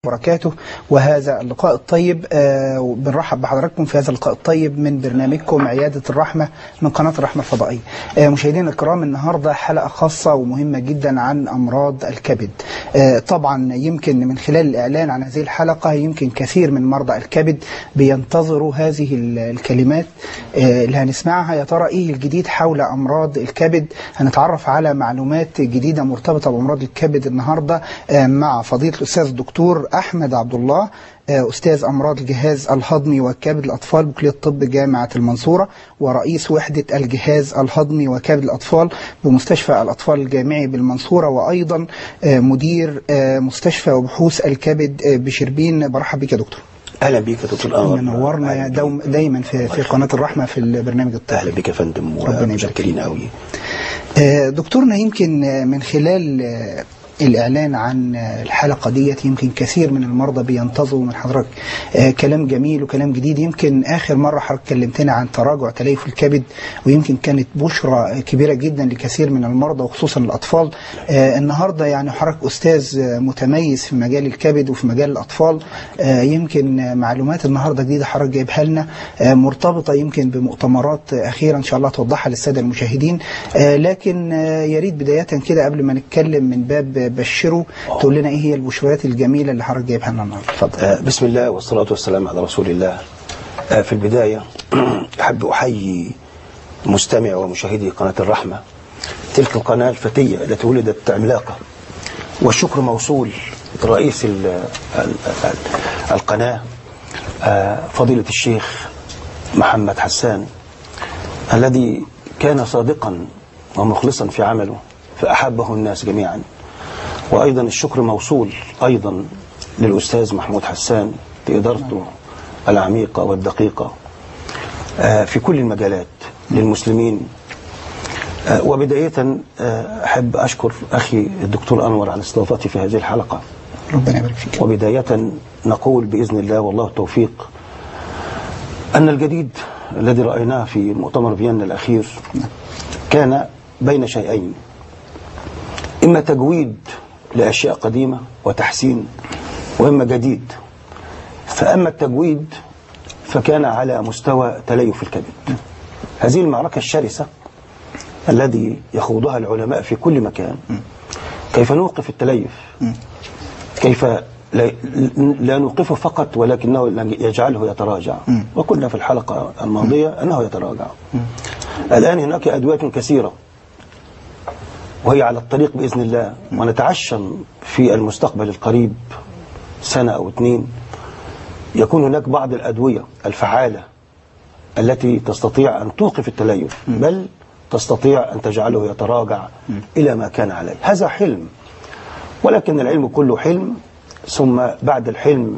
وبركاته وهذا اللقاء الطيب آه بنرحب بحضراتكم في هذا اللقاء الطيب من برنامجكم عيادة الرحمة من قناة الرحمة الفضائية آه مشاهدينا الكرام النهاردة حلقة خاصة ومهمة جدا عن أمراض الكبد آه طبعا يمكن من خلال الإعلان عن هذه الحلقة يمكن كثير من مرضى الكبد بينتظروا هذه الكلمات آه اللي هنسمعها يا ترى إيه الجديد حول أمراض الكبد هنتعرف على معلومات جديدة مرتبطة بأمراض الكبد النهاردة آه مع فضيلة الأستاذ الدكتور أحمد عبد الله أستاذ أمراض الجهاز الهضمي والكبد الأطفال بكلية الطب جامعة المنصورة ورئيس وحدة الجهاز الهضمي وكبد الأطفال بمستشفى الأطفال الجامعي بالمنصورة وأيضا مدير مستشفى وبحوث الكبد بشربين برحب بك يا دكتور اهلا بك يا دكتور انور منورنا دوم دايما في, في قناه الرحمه في البرنامج الطبي اهلا بك يا فندم ومتشكرين قوي دكتورنا يمكن من خلال الإعلان عن الحلقة ديت يمكن كثير من المرضى بينتظروا من حضرتك آه كلام جميل وكلام جديد يمكن آخر مرة حضرتك كلمتنا عن تراجع تليف الكبد ويمكن كانت بشرى كبيرة جدا لكثير من المرضى وخصوصا الأطفال آه النهاردة يعني حضرتك أستاذ متميز في مجال الكبد وفي مجال الأطفال آه يمكن معلومات النهاردة جديدة حضرتك جايبها لنا مرتبطة يمكن بمؤتمرات أخيرة إن شاء الله توضحها للسادة المشاهدين لكن يا ريت بداية كده قبل ما نتكلم من باب بشروا تقول لنا ايه هي البشريات الجميله اللي حضرتك جايبها لنا النهارده اتفضل آه بسم الله والصلاه والسلام على رسول الله آه في البدايه احب احيي مستمع ومشاهدي قناه الرحمه تلك القناه الفتيه التي ولدت عملاقه والشكر موصول رئيس ال ال ال القناه آه فضيله الشيخ محمد حسان الذي كان صادقا ومخلصا في عمله فاحبه الناس جميعا وأيضا الشكر موصول أيضا للأستاذ محمود حسان بإدارته العميقة والدقيقة في كل المجالات للمسلمين وبداية أحب أشكر أخي الدكتور أنور على استضافتي في هذه الحلقة ربنا يبارك فيك وبداية نقول بإذن الله والله التوفيق أن الجديد الذي رأيناه في مؤتمر فيينا الأخير كان بين شيئين إما تجويد لأشياء قديمة وتحسين وإما جديد فأما التجويد فكان على مستوى تليف الكبد هذه المعركة الشرسة الذي يخوضها العلماء في كل مكان كيف نوقف التليف كيف لا, لا نوقفه فقط ولكنه يجعله يتراجع وقلنا في الحلقة الماضية أنه يتراجع الآن هناك أدوية كثيرة وهي على الطريق بإذن الله ونتعشم في المستقبل القريب سنة أو اثنين يكون هناك بعض الأدوية الفعالة التي تستطيع أن توقف التليف بل تستطيع أن تجعله يتراجع إلى ما كان عليه هذا حلم ولكن العلم كله حلم ثم بعد الحلم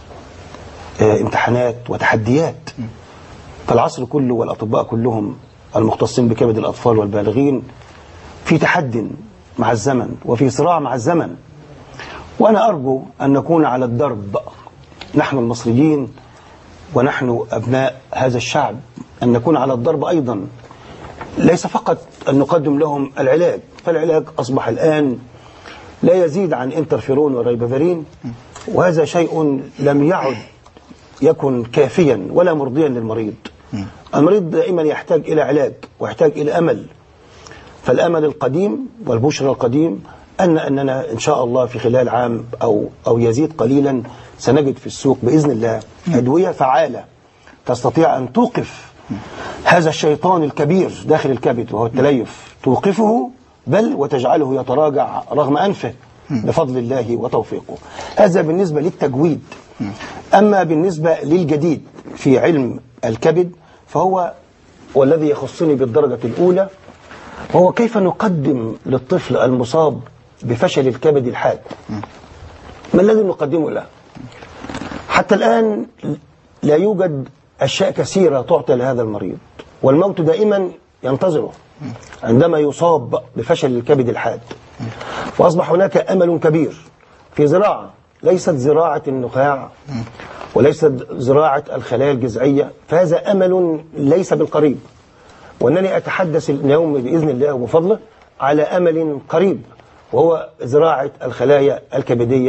امتحانات وتحديات فالعصر كله والأطباء كلهم المختصين بكبد الأطفال والبالغين في تحد مع الزمن وفي صراع مع الزمن وأنا أرجو أن نكون على الدرب نحن المصريين ونحن أبناء هذا الشعب أن نكون على الضرب أيضا ليس فقط أن نقدم لهم العلاج فالعلاج أصبح الآن لا يزيد عن انترفيرون وريبافيرين وهذا شيء لم يعد يكن كافيا ولا مرضيا للمريض المريض دائما يحتاج إلى علاج ويحتاج إلى أمل فالأمل القديم والبشرى القديم أن أننا إن شاء الله في خلال عام أو, أو يزيد قليلا سنجد في السوق بإذن الله أدوية فعالة تستطيع أن توقف هذا الشيطان الكبير داخل الكبد وهو التليف توقفه بل وتجعله يتراجع رغم أنفه بفضل الله وتوفيقه هذا بالنسبة للتجويد أما بالنسبة للجديد في علم الكبد فهو والذي يخصني بالدرجة الأولى وهو كيف نقدم للطفل المصاب بفشل الكبد الحاد ما الذي نقدمه له حتى الآن لا يوجد أشياء كثيرة تعطى لهذا المريض والموت دائما ينتظره عندما يصاب بفشل الكبد الحاد وأصبح هناك أمل كبير في زراعة ليست زراعة النخاع وليست زراعة الخلايا الجذعية فهذا أمل ليس بالقريب وأنني أتحدث اليوم بإذن الله وبفضله على أمل قريب وهو زراعة الخلايا الكبدية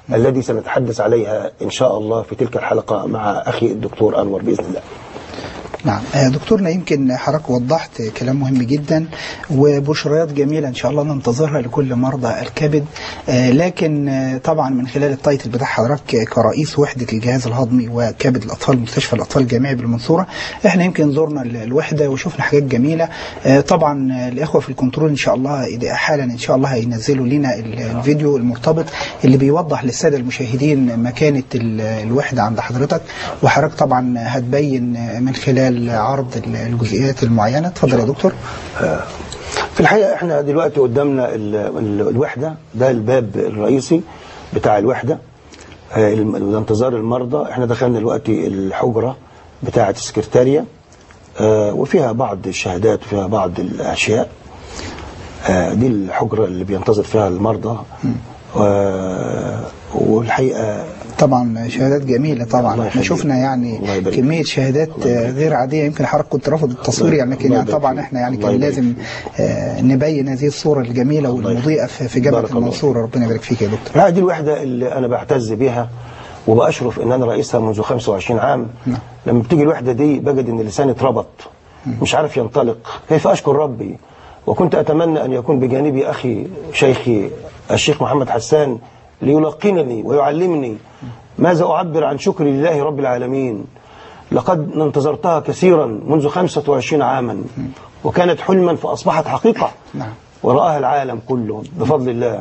الذي سنتحدث عليها إن شاء الله في تلك الحلقة مع أخي الدكتور أنور بإذن الله نعم آه، دكتورنا يمكن حضرتك وضحت كلام مهم جدا وبشريات جميلة إن شاء الله ننتظرها لكل مرضى الكبد آه، لكن آه، طبعا من خلال التايتل بتاع حضرتك كرئيس وحدة الجهاز الهضمي وكبد الأطفال مستشفى الأطفال الجامعي بالمنصورة احنا يمكن زرنا ال- الوحدة وشفنا حاجات جميلة آه، طبعا آه، الإخوة في الكنترول إن شاء الله إذا- حالا إن شاء الله هينزلوا لنا ال- الفيديو المرتبط اللي بيوضح للسادة المشاهدين مكانة ال- الوحدة عند حضرتك وحضرتك طبعا هتبين آه، من خلال عرض ال- الجزئيات المعينة اتفضل يا دكتور في الحقيقة احنا دلوقتي قدامنا ال ال الوحدة ده الباب الرئيسي بتاع الوحدة آه، الم- انتظار المرضى احنا دخلنا دلوقتي الحجرة بتاعة السكرتارية آه، وفيها بعض الشهادات وفيها بعض الأشياء آه، دي الحجرة اللي بينتظر فيها المرضى آه، والحقيقة طبعا شهادات جميلة طبعا الله احنا يخليك. شفنا يعني الله يبارك كمية شهادات آه، غير عادية يمكن حضرتك كنت رافض التصوير يعني لكن الله يعني يبارك طبعا فيك. احنا يعني الله كان يبارك لازم آه، نبين هذه الصورة الجميلة الله والمضيئة في في جامعة بارك الله المنصورة ربنا يبارك فيك يا دكتور لا دي الوحدة اللي أنا بعتز بيها وبأشرف إن أنا رئيسها منذ 25 عام نعم. لما بتيجي الوحدة دي بجد إن لساني اتربط مش عارف ينطلق كيف أشكر ربي وكنت أتمنى أن يكون بجانبي أخي شيخي الشيخ محمد حسان ليلقنني ويعلمني ماذا أعبر عن شكري لله رب العالمين لقد انتظرتها كثيرا منذ 25 عاما وكانت حلما فأصبحت حقيقة نعم. ورآها العالم كله بفضل الله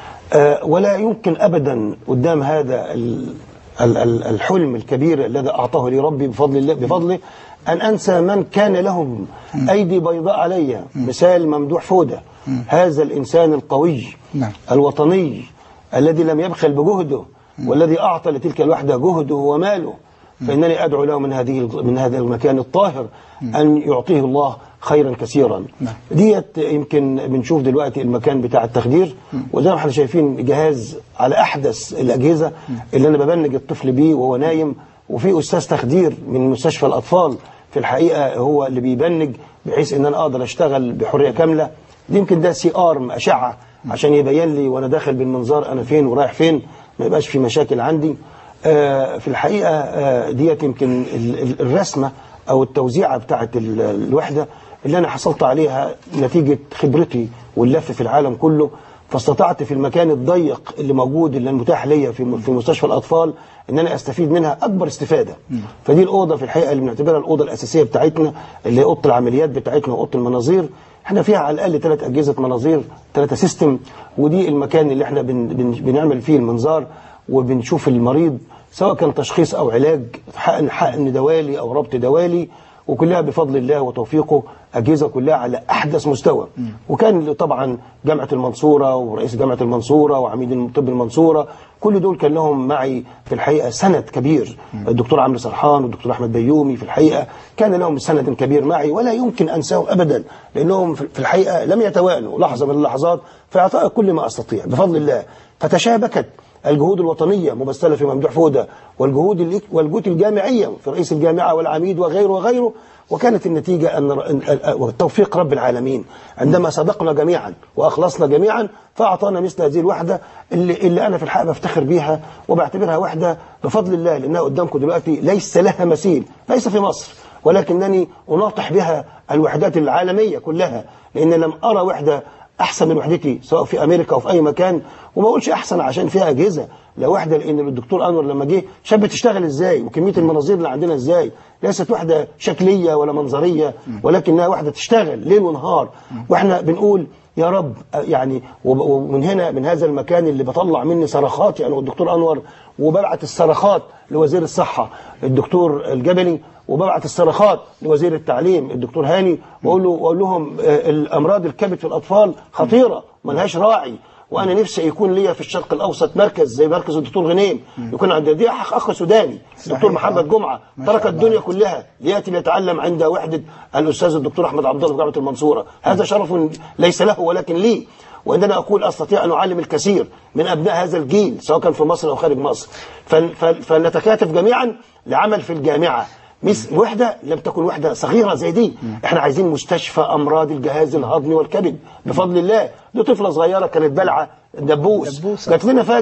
آه، ولا يمكن أبدا قدام هذا ال- ال- ال- الحلم الكبير الذي أعطاه لي ربي بفضل الله بفضله أن أنسى من كان لهم أيدي بيضاء علي مثال ممدوح فودة هذا الإنسان القوي نعم. الوطني الذي لم يبخل بجهده والذي أعطى لتلك الوحدة جهده وماله فإنني أدعو له من هذه من هذا المكان الطاهر أن يعطيه الله خيرا كثيرا نعم. ديت يمكن بنشوف دلوقتي المكان بتاع التخدير وزي ما احنا شايفين جهاز على أحدث الأجهزة اللي أنا ببنج الطفل بيه وهو نايم وفي أستاذ تخدير من مستشفى الأطفال في الحقيقة هو اللي بيبنج بحيث ان انا اقدر اشتغل بحرية كاملة دي يمكن ده سي ارم اشعة عشان يبين لي وانا داخل بالمنظار انا فين ورايح فين ما يبقاش في مشاكل عندي آه، في الحقيقة آه، ديت يمكن ال- ال- الرسمة او التوزيعة بتاعت ال- الوحدة اللي انا حصلت عليها نتيجة خبرتي واللف في العالم كله فاستطعت في المكان الضيق اللي موجود اللي متاح ليا في في مستشفى الاطفال ان انا استفيد منها اكبر استفاده فدي الاوضه في الحقيقه اللي بنعتبرها الاوضه الاساسيه بتاعتنا اللي هي اوضه العمليات بتاعتنا واوضه المناظير احنا فيها على الاقل ثلاث اجهزه مناظير ثلاثه سيستم ودي المكان اللي احنا بن بن بنعمل فيه المنظار وبنشوف المريض سواء كان تشخيص او علاج حقن حقن دوالي او ربط دوالي وكلها بفضل الله وتوفيقه أجهزة كلها على أحدث مستوى وكان طبعا جامعة المنصورة ورئيس جامعة المنصورة وعميد طب المنصورة كل دول كان لهم معي في الحقيقة سند كبير الدكتور عمرو سرحان والدكتور أحمد بيومي في الحقيقة كان لهم سند كبير معي ولا يمكن أنساهم أبدا لأنهم في الحقيقة لم يتوانوا لحظة من اللحظات في إعطاء كل ما أستطيع بفضل الله فتشابكت الجهود الوطنية ممثلة في ممدوح فودة والجهود ال- والجهود الجامعية في رئيس الجامعة والعميد وغيره وغيره وكانت النتيجة أن أن- توفيق رب العالمين عندما صدقنا جميعا وأخلصنا جميعا فأعطانا مثل هذه الوحدة اللي, اللي أنا في الحقيقة بفتخر بيها وبعتبرها وحدة بفضل الله لأنها قدامكم دلوقتي ليس لها مثيل ليس في مصر ولكنني أناطح بها الوحدات العالمية كلها لأن لم أرى وحدة احسن من وحدتي سواء في امريكا او في اي مكان وما اقولش احسن عشان فيها اجهزه لا وحده لان الدكتور انور لما جه شاف بتشتغل ازاي وكميه المناظير اللي عندنا ازاي ليست وحده شكليه ولا منظريه ولكنها وحده تشتغل ليل ونهار واحنا بنقول يا رب يعني وب- ومن هنا من هذا المكان اللي بطلع مني صرخاتي انا والدكتور انور وببعت الصرخات لوزير الصحه الدكتور الجبلي وببعت الصرخات لوزير التعليم الدكتور هاني واقول له واقول لهم آه، الامراض الكبد في الاطفال خطيره ملهاش راعي وانا نفسي يكون ليا في الشرق الاوسط مركز زي مركز الدكتور غنيم يكون عندي دي اخ اخ سوداني صحيح. الدكتور محمد جمعه ما شاء ترك الله. الدنيا كلها لياتي ليتعلم عند وحده الاستاذ الدكتور احمد عبد الله في جامعه المنصوره هذا شرف ليس له ولكن لي واننا اقول استطيع ان اعلم الكثير من ابناء هذا الجيل سواء كان في مصر او خارج مصر فل- فل- فلنتكاتف جميعا لعمل في الجامعه مثل وحده لم تكن وحده صغيره زي دي احنا عايزين مستشفى امراض الجهاز الهضمي والكبد بفضل الله دي طفله صغيره كانت بلعه دبوس دبوسة. جات لنا فجاه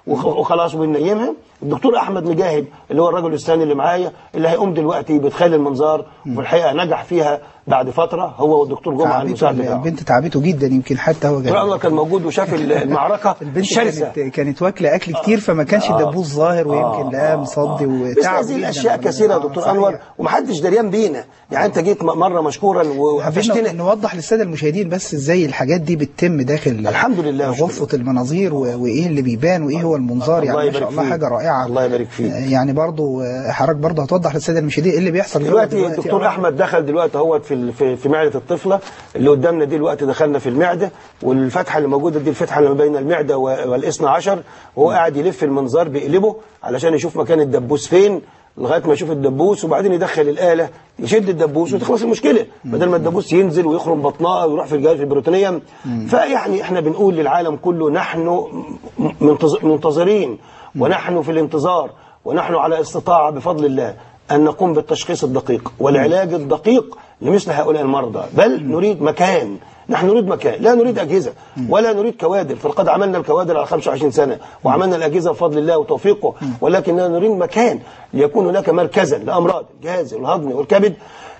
وخ- وخلاص وبننيمها الدكتور احمد مجاهد اللي هو الرجل الثاني اللي معايا اللي هيقوم دلوقتي بادخال المنظار وفي الحقيقه نجح فيها بعد فتره هو والدكتور جمعه تعبته المساعد بتاعه البنت تعبته جدا يمكن حتى هو دكتور انور كان موجود وشاف المعركه البنت الشرسه كانت كانت واكله اكل كتير فما كانش الدبوس ظاهر ويمكن لقاه مصدي مثل وتعب هذه جداً. الاشياء كثيره يا آه، دكتور صحيح. انور ومحدش دريان بينا يعني انت جيت م- مره مشكورا حبينا وقفشتنا نوضح للساده المشاهدين بس ازاي الحاجات دي بتتم داخل الحمد لله غرفه المناظير و- وايه اللي بيبان وايه هو المنظار يعني الله ما شاء يبارك الله فيك. حاجه رائعه الله يبارك فيك. آه، يعني برضو آه، حضرتك برضو هتوضح للساده المشاهدين ايه اللي بيحصل جوه دلوقتي الدكتور آه. احمد دخل دلوقتي هو في ال- في في معده الطفله اللي قدامنا دي دلوقتي دخلنا في المعده والفتحه اللي موجوده دي الفتحه اللي ما بين المعده و- والاثنى عشر وهو قاعد يلف المنظار بيقلبه علشان يشوف مكان الدبوس فين لغايه ما يشوف الدبوس وبعدين يدخل الاله يشد الدبوس وتخلص المشكله بدل ما الدبوس ينزل ويخرم بطنها ويروح في الجهاز البروتينيه فيعني احنا بنقول للعالم كله نحن منتظ- منتظرين ونحن في الانتظار ونحن على استطاعه بفضل الله أن نقوم بالتشخيص الدقيق والعلاج الدقيق لمثل هؤلاء المرضى بل نريد مكان نحن نريد مكان لا نريد أجهزة ولا نريد كوادر فلقد عملنا الكوادر على 25 سنة وعملنا الأجهزة بفضل الله وتوفيقه ولكننا نريد مكان ليكون هناك مركزا لأمراض الجهاز الهضمي والكبد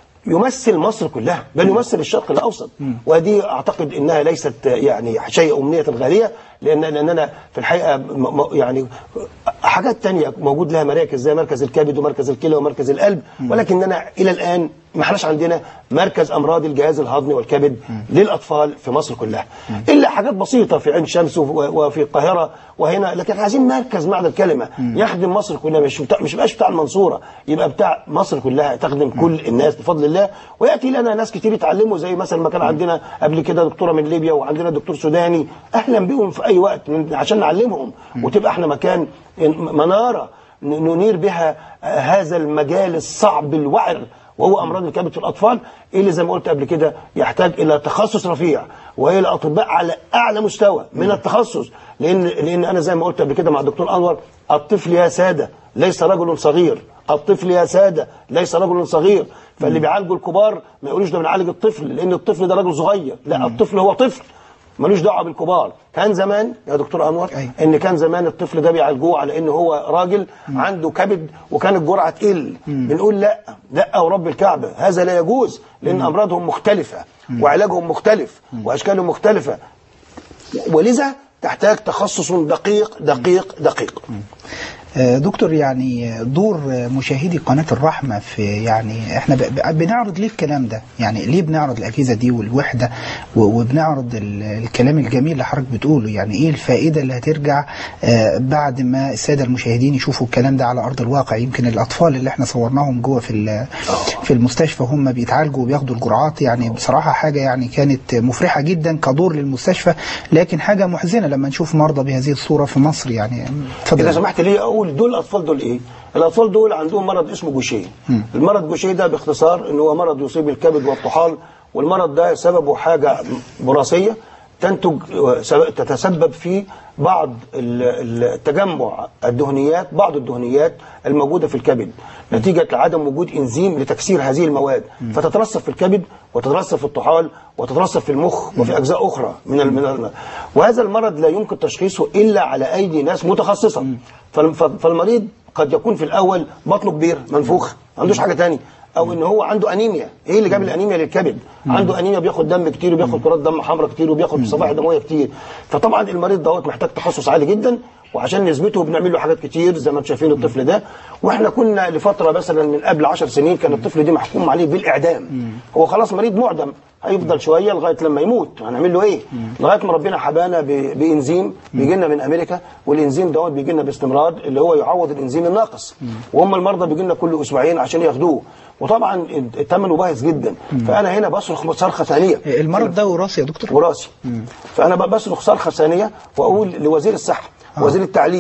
يمثل مصر كلها بل يمثل الشرق الاوسط ودي اعتقد انها ليست يعني شيء امنيه غاليه لان لاننا في الحقيقه م- م- يعني حاجات تانية موجود لها مراكز زي مركز الكبد ومركز الكلى ومركز القلب ولكننا الى الان ما احناش عندنا مركز امراض الجهاز الهضمي والكبد للاطفال في مصر كلها الا حاجات بسيطه في عين شمس وف- وفي القاهره وهنا لكن عايزين مركز معنى الكلمه يخدم مصر كلها مش بتاع مش يبقاش بتاع المنصوره يبقى بتاع مصر كلها تخدم كل الناس بفضل الله وياتي لنا ناس كتير يتعلموا زي مثلا ما كان عندنا قبل كده دكتوره من ليبيا وعندنا دكتور سوداني اهلا بهم في اي وقت من- عشان نعلمهم وتبقى احنا مكان مناره ن- ننير بها آه، هذا المجال الصعب الوعر وهو امراض الكبد في الاطفال اللي زي ما قلت قبل كده يحتاج الى تخصص رفيع والى اطباء على اعلى مستوى من التخصص لان لان انا زي ما قلت قبل كده مع الدكتور انور الطفل يا ساده ليس رجل صغير الطفل يا ساده ليس رجل صغير فاللي بيعالجوا الكبار ما يقولوش ده بنعالج الطفل لان الطفل ده راجل صغير لا الطفل هو طفل ملوش دعوه بالكبار كان زمان يا دكتور انور أيوة. ان كان زمان الطفل ده بيعالجوه على ان هو راجل عنده كبد وكان الجرعه تقل بنقول لا لا ورب الكعبه هذا لا يجوز لان امراضهم مختلفه وعلاجهم مختلف واشكالهم مختلفه ولذا تحتاج تخصص دقيق دقيق دقيق آه، دكتور يعني دور مشاهدي قناة الرحمة في يعني احنا ب- ب- بنعرض ليه الكلام ده يعني ليه بنعرض الأجهزة دي والوحدة و- وبنعرض ال- الكلام الجميل اللي حضرتك بتقوله يعني ايه الفائدة اللي هترجع آه، بعد ما السادة المشاهدين يشوفوا الكلام ده على أرض الواقع يمكن الأطفال اللي احنا صورناهم جوه في ال- في المستشفى هم بيتعالجوا وبياخدوا الجرعات يعني بصراحة حاجة يعني كانت مفرحة جدا كدور للمستشفى لكن حاجة محزنة لما نشوف مرضى بهذه الصورة في مصر يعني اتفضل اذا سمحت لي اقول دول الاطفال دول ايه الاطفال دول عندهم مرض اسمه جوشيه المرض جوشيه ده باختصار ان هو مرض يصيب الكبد والطحال والمرض ده سببه حاجه وراثيه تنتج سب- تتسبب في بعض ال- ال- التجمع الدهنيات بعض الدهنيات الموجوده في الكبد نتيجه لعدم وجود انزيم لتكسير هذه المواد فتترسب في الكبد وتترسب في الطحال وتترسب في المخ وفي اجزاء اخرى من ال- من ال- وهذا المرض لا يمكن تشخيصه الا على ايدي ناس متخصصه فالم- ف- فالمريض قد يكون في الاول بطنه كبير منفوخ ما عندوش حاجه تاني او ان هو عنده انيميا ايه اللي جاب الانيميا للكبد عنده انيميا بياخد دم كتير وبياخد كرات دم حمراء كتير وبياخد صفائح دمويه كتير فطبعا المريض دوت محتاج تخصص عالي جدا وعشان نثبته بنعمل له حاجات كتير زي ما انتم شايفين الطفل ده واحنا كنا لفتره مثلا من قبل 10 سنين كان الطفل ده محكوم عليه بالاعدام هو خلاص مريض معدم هيفضل شويه لغايه لما يموت هنعمل له ايه لغايه ما ربنا حبانا ب- بانزيم بيجي لنا من امريكا والانزيم دوت بيجي لنا باستمرار اللي هو يعوض الانزيم الناقص وهم المرضى بيجي لنا كل اسبوعين عشان ياخدوه وطبعا ثمنه باهظ جدا فانا هنا بصرخ صرخه ثانيه المرض ده وراثي يا دكتور وراثي فانا بقى بصرخ صرخه ثانيه واقول لوزير الصحه وزير التعليم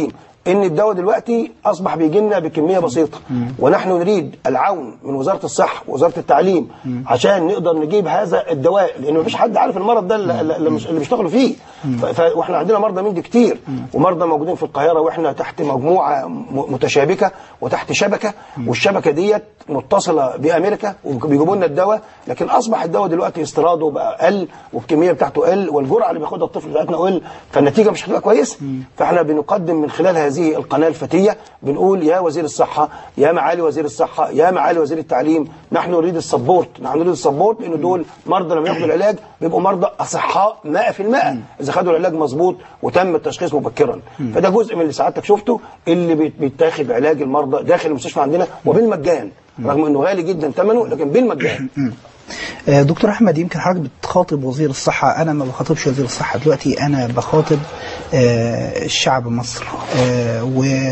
ان الدواء دلوقتي اصبح بيجي لنا بكميه بسيطه ونحن نريد العون من وزاره الصحه ووزاره التعليم عشان نقدر نجيب هذا الدواء لان مفيش حد عارف المرض ده اللي, اللي مش- اللي بيشتغلوا فيه ف- ف- واحنا عندنا مرضى من دي كتير ومرضى موجودين في القاهره واحنا تحت مجموعه م- متشابكه وتحت شبكه والشبكه ديت متصله بامريكا وبيجيبوا لنا الدواء لكن اصبح الدواء دلوقتي استيراده بقى قل والكميه بتاعته قل والجرعه اللي بياخدها الطفل بتاعتنا قل فالنتيجه مش هتبقى كويسه فاحنا بنقدم من خلال هذه القناه الفتيه بنقول يا وزير الصحه يا معالي وزير الصحه يا معالي وزير التعليم نحن نريد السبورت نحن نريد السبورت لان دول مرضى لما ياخدوا العلاج بيبقوا مرضى اصحاء 100% اذا خدوا العلاج مظبوط وتم التشخيص مبكرا فده جزء من اللي سعادتك شفته اللي بيت- بيتاخد علاج المرضى داخل المستشفى عندنا وبالمجان رغم انه غالي جدا ثمنه لكن بالمجان آه، دكتور احمد يمكن حضرتك بتخاطب وزير الصحه انا ما بخاطبش وزير الصحه دلوقتي انا بخاطب آه، الشعب مصر آه،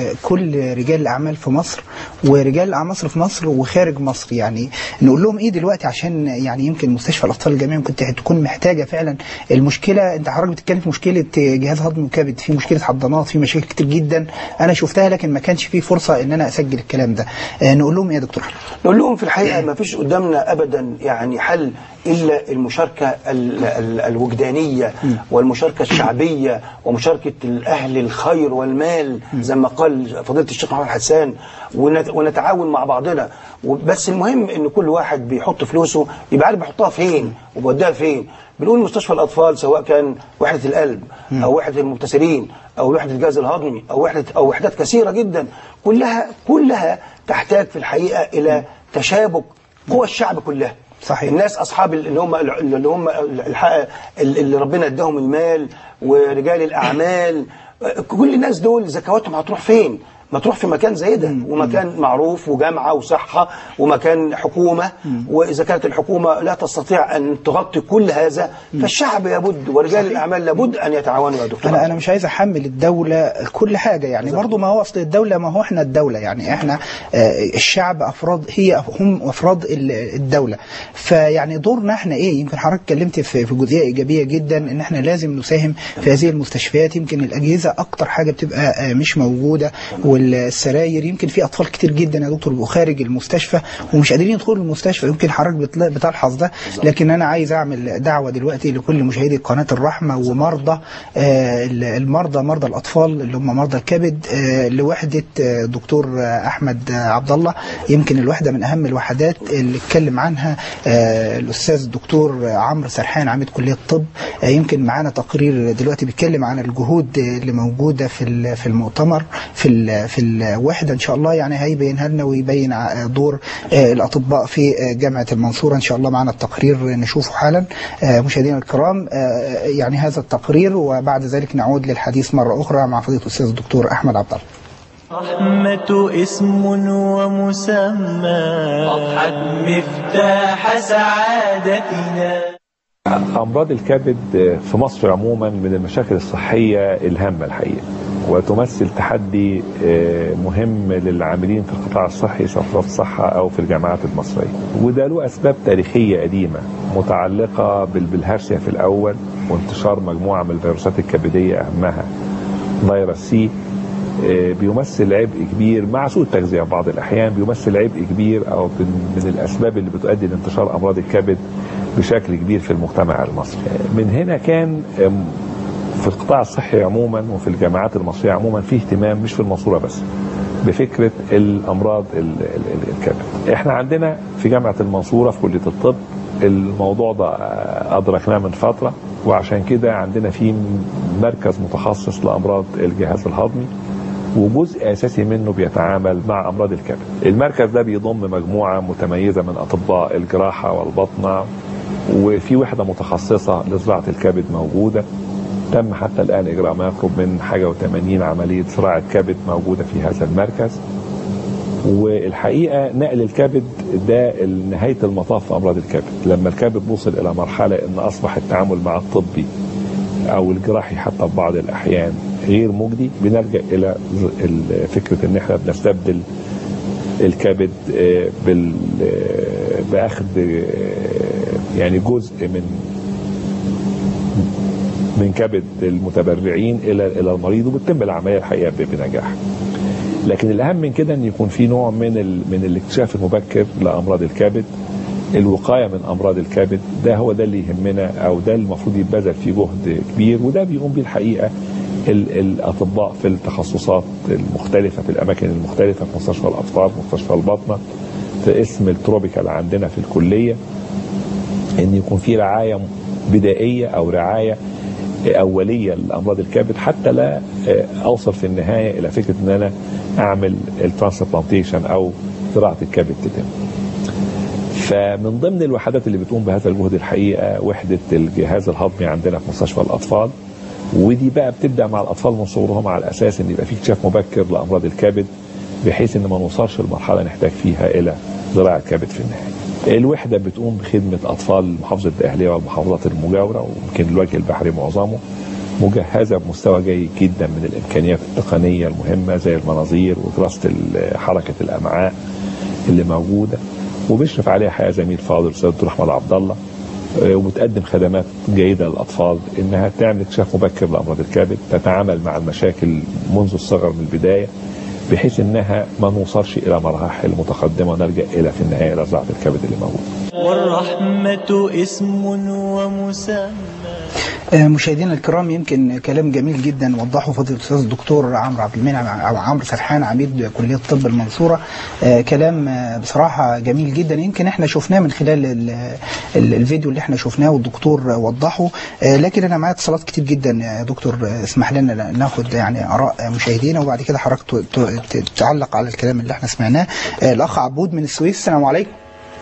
وكل رجال الاعمال في مصر ورجال الاعمال مصر في مصر وخارج مصر يعني نقول لهم ايه دلوقتي عشان يعني يمكن مستشفى الاطفال الجامعي ممكن تكون محتاجه فعلا المشكله انت حضرتك بتتكلم في مشكله جهاز هضم وكبد في مشكله حضانات في مشاكل كتير جدا انا شفتها لكن ما كانش في فرصه ان انا اسجل الكلام ده آه، نقول لهم ايه يا دكتور احمد نقول لهم في الحقيقه ما فيش قدامنا ابدا يعني حل الا المشاركه ال ال الوجدانيه والمشاركه الشعبيه ومشاركه الاهل الخير والمال زي ما قال فضيله الشيخ محمد حسان ونت ونتعاون مع بعضنا بس المهم ان كل واحد بيحط فلوسه يبقى عارف بيحطها فين وبيوديها فين بنقول مستشفى الاطفال سواء كان وحده القلب او وحده المبتسرين او وحده الجهاز الهضمي او وحده او وحدات كثيره جدا كلها كلها تحتاج في الحقيقه الى تشابك قوى الشعب كلها صحيح. الناس اصحاب اللي هم اللي هم الحق- اللي ربنا اداهم المال ورجال الاعمال كل الناس دول زكواتهم هتروح فين ما تروح في مكان زي ده ومكان معروف وجامعه وصحه ومكان حكومه واذا كانت الحكومه لا تستطيع ان تغطي كل هذا فالشعب لابد ورجال الاعمال لابد ان يتعاونوا يا دكتور انا انا مش عايز احمل الدوله كل حاجه يعني برضو ما هو اصل الدوله ما هو احنا الدوله يعني احنا آه، الشعب افراد هي هم افراد ال- الدوله فيعني دورنا احنا ايه يمكن حضرتك اتكلمت في في جزئيه ايجابيه جدا ان احنا لازم نساهم في هذه المستشفيات يمكن الاجهزه اكتر حاجه بتبقى آه، مش موجوده والسراير يمكن في اطفال كتير جدا يا دكتور بيبقوا خارج المستشفى ومش قادرين يدخلوا المستشفى يمكن حضرتك بتلا- بتلحظ ده لكن انا عايز اعمل دعوه دلوقتي لكل مشاهدي قناه الرحمه ومرضى آه، المرضى مرضى الاطفال اللي هم مرضى الكبد آه، لوحده آه، دكتور آه، احمد آه، عبد الله يمكن الوحده من اهم الوحدات اللي اتكلم عنها آه، الاستاذ الدكتور عمرو سرحان عميد كليه الطب آه، يمكن معانا تقرير دلوقتي بيتكلم عن الجهود اللي موجوده في ال- في المؤتمر في ال- في الوحده ان شاء الله يعني هيبينها لنا ويبين ع- دور آه، الاطباء في آه، جامعه المنصوره ان شاء الله معنا التقرير نشوفه حالا آه، مشاهدينا الكرام آه، يعني هذا التقرير وبعد ذلك نعود للحديث مره اخرى مع فضيله الاستاذ الدكتور احمد عبد الله رحمة اسم ومسمى أضحت مفتاح سعادتنا أمراض الكبد في مصر عموما من المشاكل الصحية الهامة الحقيقة وتمثل تحدي آه، مهم للعاملين في القطاع الصحي سواء في وزارة الصحة أو في الجامعات المصرية وده له أسباب تاريخية قديمة متعلقة بال- بالهرسيا في الأول وانتشار مجموعة من الفيروسات الكبدية أهمها فيروس سي آه، بيمثل عبء كبير مع سوء التغذية في بعض الأحيان بيمثل عبء كبير أو من من الأسباب اللي بتؤدي لانتشار أمراض الكبد بشكل كبير في المجتمع المصري آه، من هنا كان آم، في القطاع الصحي عموما وفي الجامعات المصرية عموما في اهتمام مش في المنصورة بس بفكرة الأمراض ال- ال- ال- الكبد احنا عندنا في جامعة المنصورة في كلية الطب الموضوع ده آه، أدركناه من فترة وعشان كده عندنا في مركز متخصص لأمراض الجهاز الهضمي وجزء اساسي منه بيتعامل مع امراض الكبد. المركز ده بيضم مجموعه متميزه من اطباء الجراحه والبطنه وفي وحده متخصصه لزراعه الكبد موجوده. تم حتى الان اجراء ما يقرب من حاجه و80 عمليه زراعه كبد موجوده في هذا المركز. والحقيقه نقل الكبد ده نهايه المطاف في امراض الكبد، لما الكبد وصل الى مرحله ان اصبح التعامل مع الطبي او الجراحي حتى في بعض الاحيان غير مجدي بنلجا الى ز- ال- فكره ان احنا بنستبدل الكبد آه، بال آه، باخذ آه، يعني جزء من من كبد المتبرعين الى الى المريض وبتتم العمليه الحقيقه ب- بنجاح. لكن الاهم من كده ان يكون في نوع من ال... من الاكتشاف المبكر لامراض الكبد الوقايه من امراض الكبد ده هو ده اللي يهمنا او ده المفروض يتبذل فيه جهد كبير وده بيقوم بيه الحقيقه ال- الاطباء في التخصصات المختلفه في الاماكن المختلفه في مستشفى الاطفال في مستشفى الباطنه في اسم التروبيكال عندنا في الكليه ان يكون في رعايه بدائيه او رعايه اوليه لامراض الكبد حتى لا اوصل في النهايه الى فكره ان انا اعمل الترانسبلانتيشن او زراعه الكبد تتم. فمن ضمن الوحدات اللي بتقوم بهذا الجهد الحقيقه وحده الجهاز الهضمي عندنا في مستشفى الاطفال ودي بقى بتبدا مع الاطفال من صغرهم على اساس ان يبقى في اكتشاف مبكر لامراض الكبد بحيث ان ما نوصلش لمرحله نحتاج فيها الى زراعه كبد في النهايه. الوحده بتقوم بخدمه اطفال محافظه الدقهليه والمحافظات المجاوره ويمكن الوجه البحري معظمه مجهزه بمستوى جيد جدا من الامكانيات التقنيه المهمه زي المناظير ودراسه ال- حركه الامعاء اللي موجوده وبيشرف عليها حقيقه زميل فاضل الاستاذ الدكتور احمد عبد الله آه، وبتقدم خدمات جيده للاطفال انها تعمل اكتشاف مبكر لامراض الكبد تتعامل مع المشاكل منذ الصغر من البدايه بحيث انها ما نوصلش الى مراحل متقدمه ونلجا الى في النهايه الى زراعه الكبد اللي موجود. والرحمة اسم ومسمى آه، مشاهدينا الكرام يمكن كلام جميل جدا وضحه فضيله الاستاذ الدكتور عمرو عبد المنعم او عمرو سرحان عميد كليه الطب المنصوره آه، كلام آه، بصراحه جميل جدا يمكن احنا شفناه من خلال ال- ال- الفيديو اللي احنا شفناه والدكتور وضحه آه، لكن انا معايا اتصالات كتير جدا يا دكتور آه، اسمح لنا ناخد يعني اراء مشاهدينا وبعد كده حضرتك ت- ت- ت- تعلق على الكلام اللي احنا سمعناه آه، الاخ عبود من السويس السلام عليكم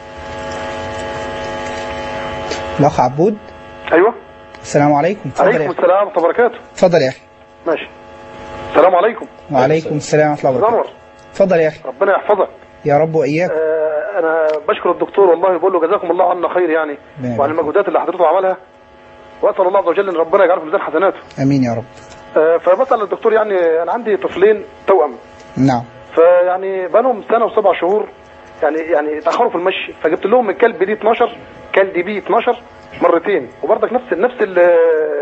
الاخ عبود ايوه السلام عليكم اتفضل يا عليكم اخي السلام ورحمه الله وبركاته اتفضل يا اخي ماشي السلام عليكم وعليكم السلام ورحمه الله انور وبركاته اتفضل يا اخي ربنا يحفظك يا رب واياك آه انا بشكر الدكتور والله بقول له جزاكم الله عنا خير يعني بارك. وعن المجهودات اللي حضرته عملها واسال الله عز وجل ان ربنا يجعله في ميزان حسناته امين يا رب آه فبسال الدكتور يعني انا عندي طفلين توأم نعم فيعني بقالهم سنه وسبع شهور يعني يعني تاخروا في المشي فجبت لهم من كلب دي 12 كلب دي بي 12 مرتين وبرضك نفس نفس ال-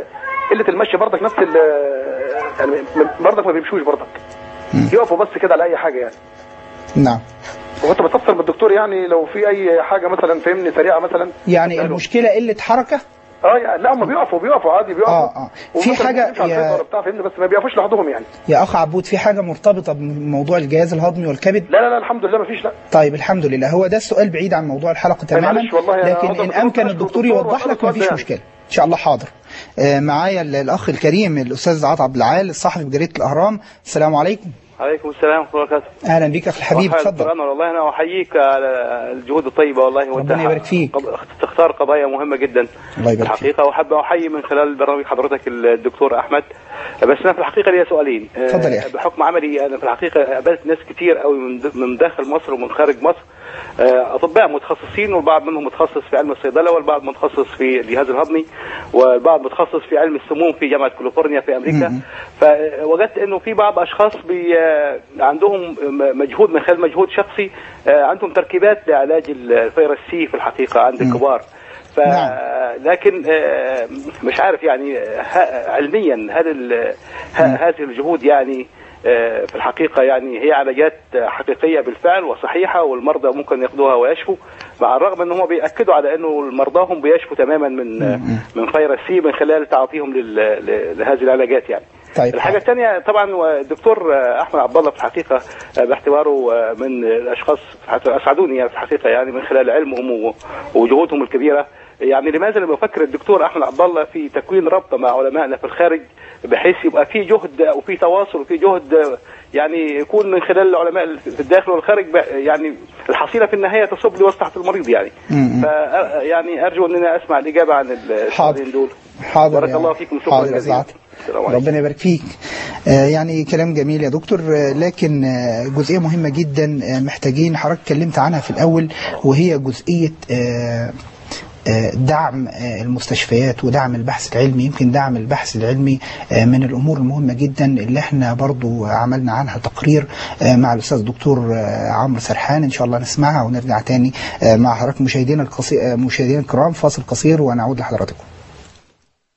قله المشي برضك نفس ال- يعني م- برضك ما بيمشوش برضك يقفوا بس كده على اي حاجه يعني نعم وكنت بستفسر من الدكتور يعني لو في اي حاجه مثلا فهمني سريعه مثلا يعني قالوا. المشكله قله حركه اه يعني لا هم بيقفوا بيقفوا عادي بيقفوا آه، آه. في ومثلاً حاجة بيمشوا على يا- الفيس ولا بتاع فهمني بس ما بيقفوش لوحدهم يعني يا اخ عبود في حاجه مرتبطه بموضوع الجهاز الهضمي والكبد لا لا لا الحمد لله ما فيش لا طيب الحمد لله هو ده السؤال بعيد عن موضوع الحلقه تماما معلش والله أنا لكن عاوز ان أقول امكن لك الدكتور الدكتور يوضح وأنا لك ما السؤال فيش ده يعني. مشكله ان شاء الله حاضر آه، معايا ال- الاخ الكريم الاستاذ عاطف عبد العال الصحفي بجريده الاهرام السلام عليكم عليكم السلام ورحمه الله وبركاته اهلا بك اخي الحبيب مرحبا اتفضل دكتور أنور، والله انا احييك على الجهود الطيبه والله وانت ربنا يبارك فيك. قض- تختار قضايا مهمه جدا الله يبارك فيك الحقيقه واحب احيي من خلال برنامج حضرتك الدكتور احمد بس انا في الحقيقه لي سؤالين آه، اتفضل يا أخي. بحكم عملي انا في الحقيقه قابلت ناس كتير قوي من د- من داخل مصر ومن خارج مصر آه، اطباء متخصصين والبعض منهم متخصص في علم الصيدله والبعض متخصص في الجهاز الهضمي والبعض متخصص في علم السموم في جامعه كاليفورنيا في امريكا مم. فوجدت انه في بعض اشخاص بي آه، عندهم م- مجهود من خلال مجهود شخصي آه، عندهم تركيبات لعلاج الفيروس سي في الحقيقه عند مم. الكبار ف نعم. لكن آه، مش عارف يعني ه- علميا هل ال- ه- هذه الجهود يعني آه، في الحقيقة يعني هي علاجات حقيقية بالفعل وصحيحة والمرضى ممكن ياخدوها ويشفوا مع الرغم ان هم بيأكدوا على انه مرضاهم بيشفوا تماما من مم. من فيروس سي من خلال تعاطيهم لل- ل- لهذه العلاجات يعني طيب الحاجة حاضر. الثانية طبعا الدكتور أحمد عبد الله في الحقيقة باعتباره من الأشخاص أسعدوني في الحقيقة يعني من خلال علمهم و- وجهودهم الكبيرة يعني لماذا لم يفكر الدكتور أحمد عبد الله في تكوين رابطة مع علمائنا في الخارج بحيث يبقى في جهد وفي تواصل وفي جهد يعني يكون من خلال العلماء في الداخل والخارج ب- يعني الحصيلة في النهاية تصب لمصلحة المريض يعني مم. ف يعني أرجو أن أنا أسمع الإجابة عن السؤالين دول حاضر بارك يا- الله فيكم شكرا حاضر يا جزيلا عاطف. السلام عليكم. ربنا يبارك فيك آه، يعني كلام جميل يا دكتور آه، لكن آه، جزئية مهمة جدا آه، محتاجين حضرتك اتكلمت عنها في الأول وهي جزئية آه، آه، دعم آه، المستشفيات ودعم البحث العلمي يمكن دعم البحث العلمي آه، من الأمور المهمة جدا اللي احنا برضو عملنا عنها تقرير آه، مع الأستاذ الدكتور آه، عمرو سرحان إن شاء الله نسمعها ونرجع تاني آه، مع حضرتك مشاهدينا القصي... آه، مشاهدينا الكرام فاصل قصير ونعود لحضراتكم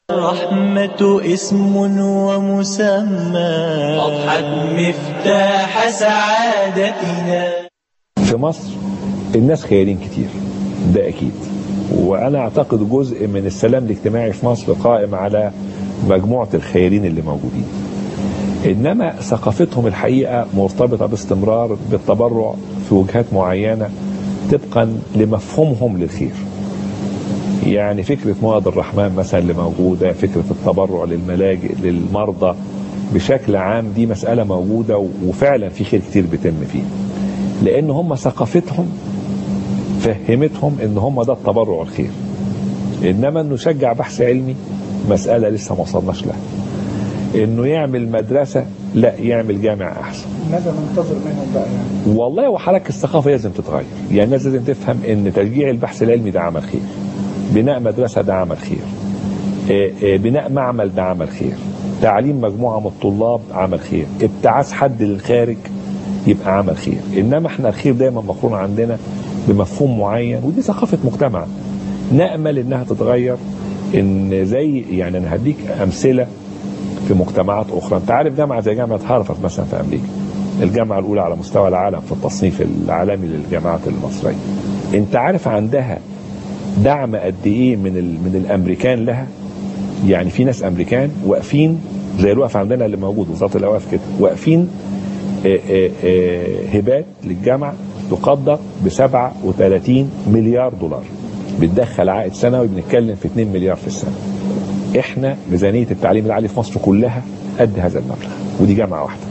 الرحمة اسم ومسمى أضحت مفتاح سعادتنا في مصر الناس خيارين كتير ده اكيد وانا اعتقد جزء من السلام الاجتماعي في مصر قائم على مجموعه الخيارين اللي موجودين انما ثقافتهم الحقيقه مرتبطه باستمرار بالتبرع في وجهات معينه طبقا لمفهومهم للخير يعني فكره مواد الرحمن مثلا اللي موجوده فكره التبرع للملاجئ للمرضى بشكل عام دي مساله موجوده وفعلا في خير كتير بيتم فيه لان هم ثقافتهم فهمتهم ان هم ده التبرع الخير انما انه يشجع بحث علمي مساله لسه ما وصلناش لها انه يعمل مدرسه لا يعمل جامع احسن ماذا ننتظر منهم بقى يعني؟ والله وحركة الثقافة لازم تتغير يعني الناس لازم تفهم ان تشجيع البحث العلمي ده عمل خير بناء مدرسة ده عمل خير آه، آه، بناء معمل ده عمل خير تعليم مجموعة من الطلاب عمل خير ابتعاث حد للخارج يبقى عمل خير انما احنا الخير دايما مقرون عندنا بمفهوم معين ودي ثقافة مجتمع نأمل انها تتغير ان زي يعني انا هديك امثله في مجتمعات اخرى انت عارف جامعه زي جامعه هارفارد مثلا في امريكا الجامعه الاولى على مستوى العالم في التصنيف العالمي للجامعات المصريه انت عارف عندها دعم قد ايه من ال... من الامريكان لها يعني في ناس امريكان واقفين زي الوقف عندنا اللي موجود وزاره الاوقاف كده واقفين آه، آه، آه، هبات للجامعه تقدر ب 37 مليار دولار بتدخل عائد سنوي بنتكلم في 2 مليار في السنه احنا ميزانيه التعليم العالي في مصر كلها قد هذا المبلغ ودي جامعه واحده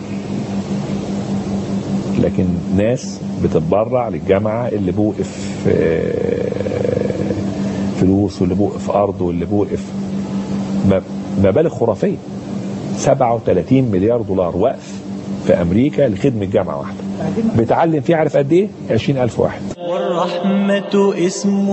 لكن ناس بتتبرع للجامعه اللي بوقف آه، فلوس واللي بوقف ارض واللي بوقف م- مبالغ خرافيه 37 مليار دولار وقف في امريكا لخدمه جامعه واحده بتعلم فيه عارف قد ايه 20000 واحد والرحمة اسم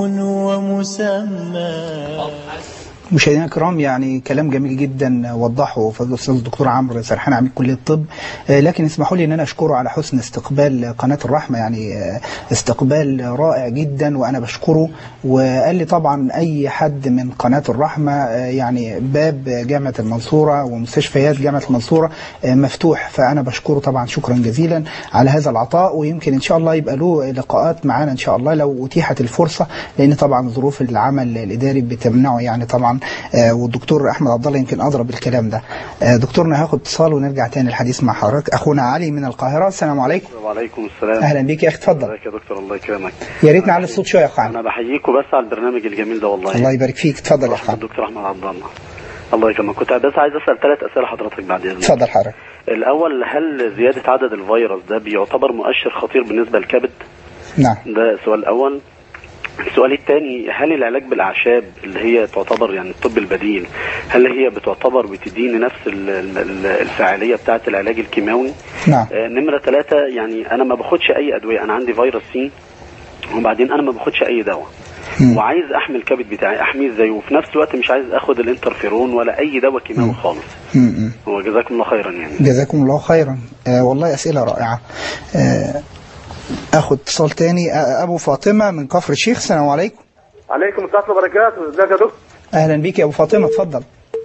ومسمى مشاهدينا الكرام يعني كلام جميل جدا وضحه فضل الاستاذ الدكتور عمرو سرحان عميد كليه الطب آه، لكن اسمحوا لي ان انا اشكره على حسن استقبال قناه الرحمه يعني آه، استقبال رائع جدا وانا بشكره وقال لي طبعا اي حد من قناه الرحمه آه، يعني باب جامعه المنصوره ومستشفيات جامعه المنصوره آه، مفتوح فانا بشكره طبعا شكرا جزيلا على هذا العطاء ويمكن ان شاء الله يبقى له لقاءات معانا ان شاء الله لو اتيحت الفرصه لان طبعا ظروف العمل الاداري بتمنعه يعني طبعا آه، والدكتور احمد عبد الله يمكن ادرى بالكلام ده آه، دكتورنا هاخد اتصال ونرجع تاني الحديث مع حضرتك اخونا علي من القاهره السلام عليكم وعليكم السلام اهلا بيك يا اخي اتفضل ازيك يا دكتور الله يكرمك يا ريت نعلي الصوت شويه يا اخو علي انا بحييكم بس على البرنامج الجميل ده والله الله يبارك فيك اتفضل يا اخو علي الدكتور احمد عبد الله الله يكرمك كنت بس عايز اسال ثلاث اسئله حضرتك بعد اذنك اتفضل حضرتك الاول هل زياده عدد الفيروس ده بيعتبر مؤشر خطير بالنسبه للكبد نعم ده السؤال الاول السؤال الثاني هل العلاج بالاعشاب اللي هي تعتبر يعني الطب البديل هل هي بتعتبر بتديني نفس ال- ال- الفاعليه بتاعه العلاج الكيماوي نعم آه، نمرة ثلاثة يعني أنا ما باخدش أي أدوية أنا عندي فيروس سي وبعدين أنا ما باخدش أي دواء مم. وعايز أحمي الكبد بتاعي أحميه إزاي وفي نفس الوقت مش عايز أخد الانترفيرون ولا أي دواء كيماوي خالص م- م. هو جزاكم الله خيرا يعني جزاكم الله خيرا آه والله اسئله رائعه آه اخد اتصال تاني آه ابو فاطمه من كفر الشيخ السلام عليكم عليكم السلام وبركاته ازيك يا دكتور اهلا بيك يا ابو فاطمه اتفضل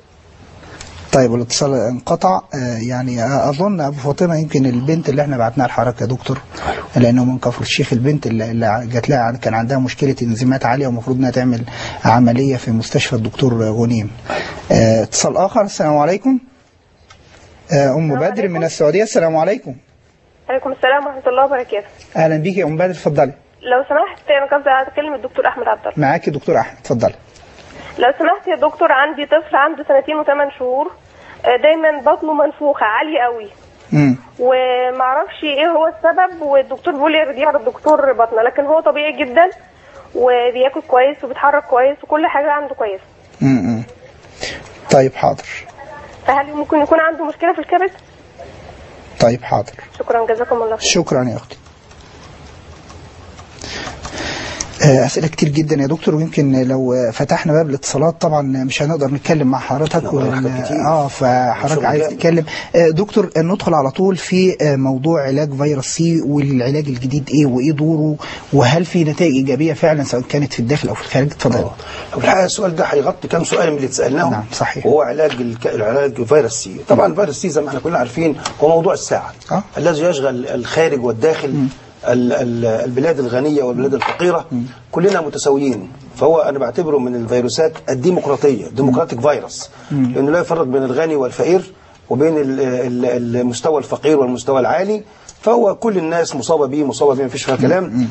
طيب الاتصال انقطع آه، يعني اظن ابو فاطمه يمكن البنت اللي احنا بعتناها لحضرتك يا دكتور لانه من كفر الشيخ البنت اللي اللي جات لها كان عندها مشكله انزيمات عاليه ومفروض انها تعمل عمليه في مستشفى الدكتور غنيم آه، اتصال اخر السلام عليكم آه، ام بدر من السعوديه السلام عليكم عليكم السلام ورحمة الله وبركاته اهلا بيك يا ام بدر اتفضلي لو سمحت أنا قصدي أتكلم الدكتور أحمد عبد الله معاكي دكتور احمد اتفضلي لو سمحت يا دكتور عندي طفل عنده سنتين وثمان شهور آه، دايما بطنه منفوخة عالية قوي امم ومعرفش ايه هو السبب والدكتور بيقول لي يرجع للدكتور بطنه لكن هو طبيعي جدا وبياكل كويس وبيتحرك كويس وكل حاجة عنده كويس امم طيب حاضر فهل ممكن يكون عنده مشكلة في الكبد؟ طيب حاضر شكرا جزاكم الله خير شكرا يا اختي آه، أسئلة كتير جدا يا دكتور ويمكن لو آه، فتحنا باب الاتصالات طبعا مش هنقدر نتكلم مع حضرتك نعم، ورانا حاجات كتير. اه فحضرتك شغل عايز جامد. تتكلم آه، دكتور آه، ندخل على طول في آه، موضوع علاج فيروس سي والعلاج الجديد ايه وايه دوره وهل في نتائج ايجابيه فعلا سواء كانت في الداخل او في الخارج اتفضل طب الحقيقه السؤال ده هيغطي كام سؤال من اللي اتسالناهم نعم، صحيح. وهو علاج الك... العلاج فيروس سي طبعا فيروس سي زي ما احنا كلنا عارفين هو موضوع الساعه آه. الذي يشغل الخارج والداخل ال... ال... البلاد الغنيه والبلاد الفقيره كلنا متساويين فهو انا بعتبره من الفيروسات الديمقراطيه ديمقراطيك فيروس لانه لا يفرق بين الغني والفقير وبين ال- ال- المستوى الفقير والمستوى العالي فهو كل الناس مصابه بيه مصابه بيه مفيش فيها كلام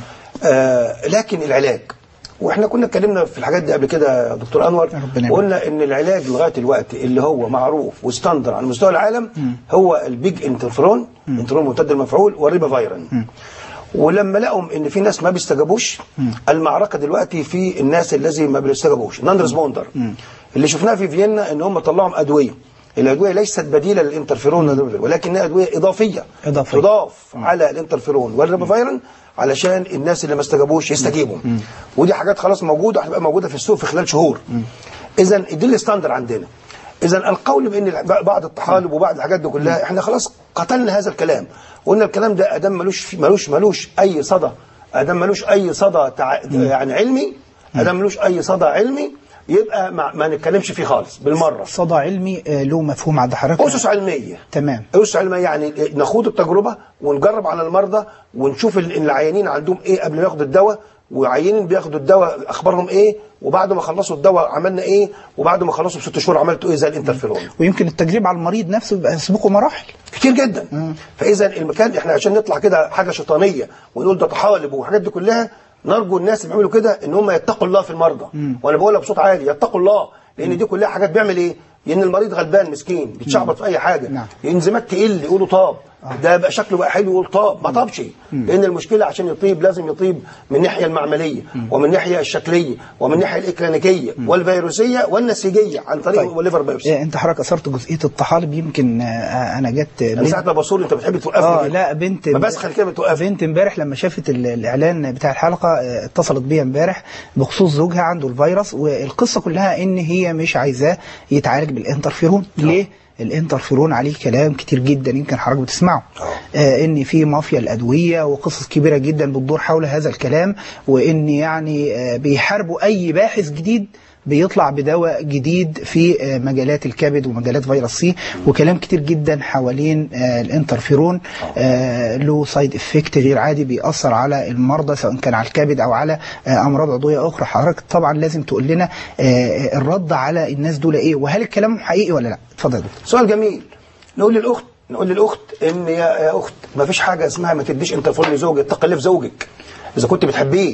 آه لكن العلاج واحنا كنا اتكلمنا في الحاجات دي قبل كده يا دكتور انور ربنا يبارك. وقلنا ان العلاج لغايه الوقت اللي هو معروف وستاندر على مستوى العالم هو البيج انترفرون انترفرون ممتد المفعول والريبا فايرن ولما لقوا ان في ناس ما بيستجابوش المعركه دلوقتي في الناس الذي ما بيستجابوش نون ريسبوندر اللي شفناها في فيينا ان هم طلعوا ادويه الادويه ليست بديله للانترفيرون ولكنها ادويه اضافيه إضافية. تضاف على الانترفيرون والريبافيرين علشان الناس اللي ما استجابوش يستجيبوا ودي حاجات خلاص موجوده هتبقى موجوده في السوق في خلال شهور اذا دي الستاندر عندنا اذا القول بان بعض الطحالب وبعض الحاجات دي كلها احنا خلاص قتلنا هذا الكلام وقلنا الكلام ده ادام ملوش ملوش ملوش اي صدى ادام ملوش اي صدى تع... يعني علمي ادام ملوش اي صدى علمي يبقى ما, ما نتكلمش فيه خالص بالمره صدى علمي آه، له مفهوم عند حضرتك اسس علميه تمام أسس علمية يعني نخوض التجربة ونجرب على المرضى ونشوف ال- العيانين عندهم ايه قبل ما ياخدوا الدواء وعيانين بياخدوا الدواء اخبارهم ايه وبعد ما خلصوا الدواء عملنا ايه وبعد ما خلصوا بست شهور عملتوا ايه زي الانترفيرون ويمكن التجريب على المريض نفسه يبقى يسبقه مراحل كتير جدا فاذا المكان احنا عشان نطلع كده حاجه شيطانيه ونقول ده طحالب والحاجات دي كلها نرجو الناس اللي بيعملوا كده ان هم يتقوا الله في المرضى وانا بقولها بصوت عالي يتقوا الله لان دي كلها حاجات بيعمل ايه؟ لان المريض غلبان مسكين بيتشعبط في اي حاجه نعم. انزيمات تقل يقولوا طاب ده بقى شكله بقى حلو يقول طاب ما طابش لان المشكله عشان يطيب لازم يطيب من الناحيه المعمليه ومن الناحيه الشكليه ومن الناحيه الاكلينيكيه والفيروسيه والنسيجيه عن طريق طيب. الليفر بايوبسي آه، انت حضرتك اثرت جزئيه الطحالب يمكن آه، انا جت انا ساعه ما بصور انت بتحب توقفني اه كده. لا بنت ما بسخن كده بتوقفني بنت امبارح لما شافت ال- الاعلان بتاع الحلقه آه، اتصلت بيا امبارح بخصوص زوجها عنده الفيروس والقصه كلها ان هي مش عايزاه يتعالج بالانترفيرون ليه؟ الانترفيرون عليه كلام كتير جدا يمكن حضرتك بتسمعه آه ان في مافيا الادويه وقصص كبيره جدا بتدور حول هذا الكلام وان يعني آه بيحاربوا اي باحث جديد بيطلع بدواء جديد في آه، مجالات الكبد ومجالات فيروس سي وكلام كتير جدا حوالين آه، الانترفيرون آه، له سايد افكت غير عادي بيأثر على المرضى سواء كان على الكبد او على آه، امراض عضويه اخرى حضرتك طبعا لازم تقول لنا آه، الرد على الناس دول ايه وهل الكلام حقيقي ولا لا اتفضل يا دكتور سؤال جميل نقول للاخت نقول للاخت ان يا, يا اخت ما فيش حاجه اسمها ما تديش انترفيرون لزوجك اتقي في زوجك اذا كنت بتحبيه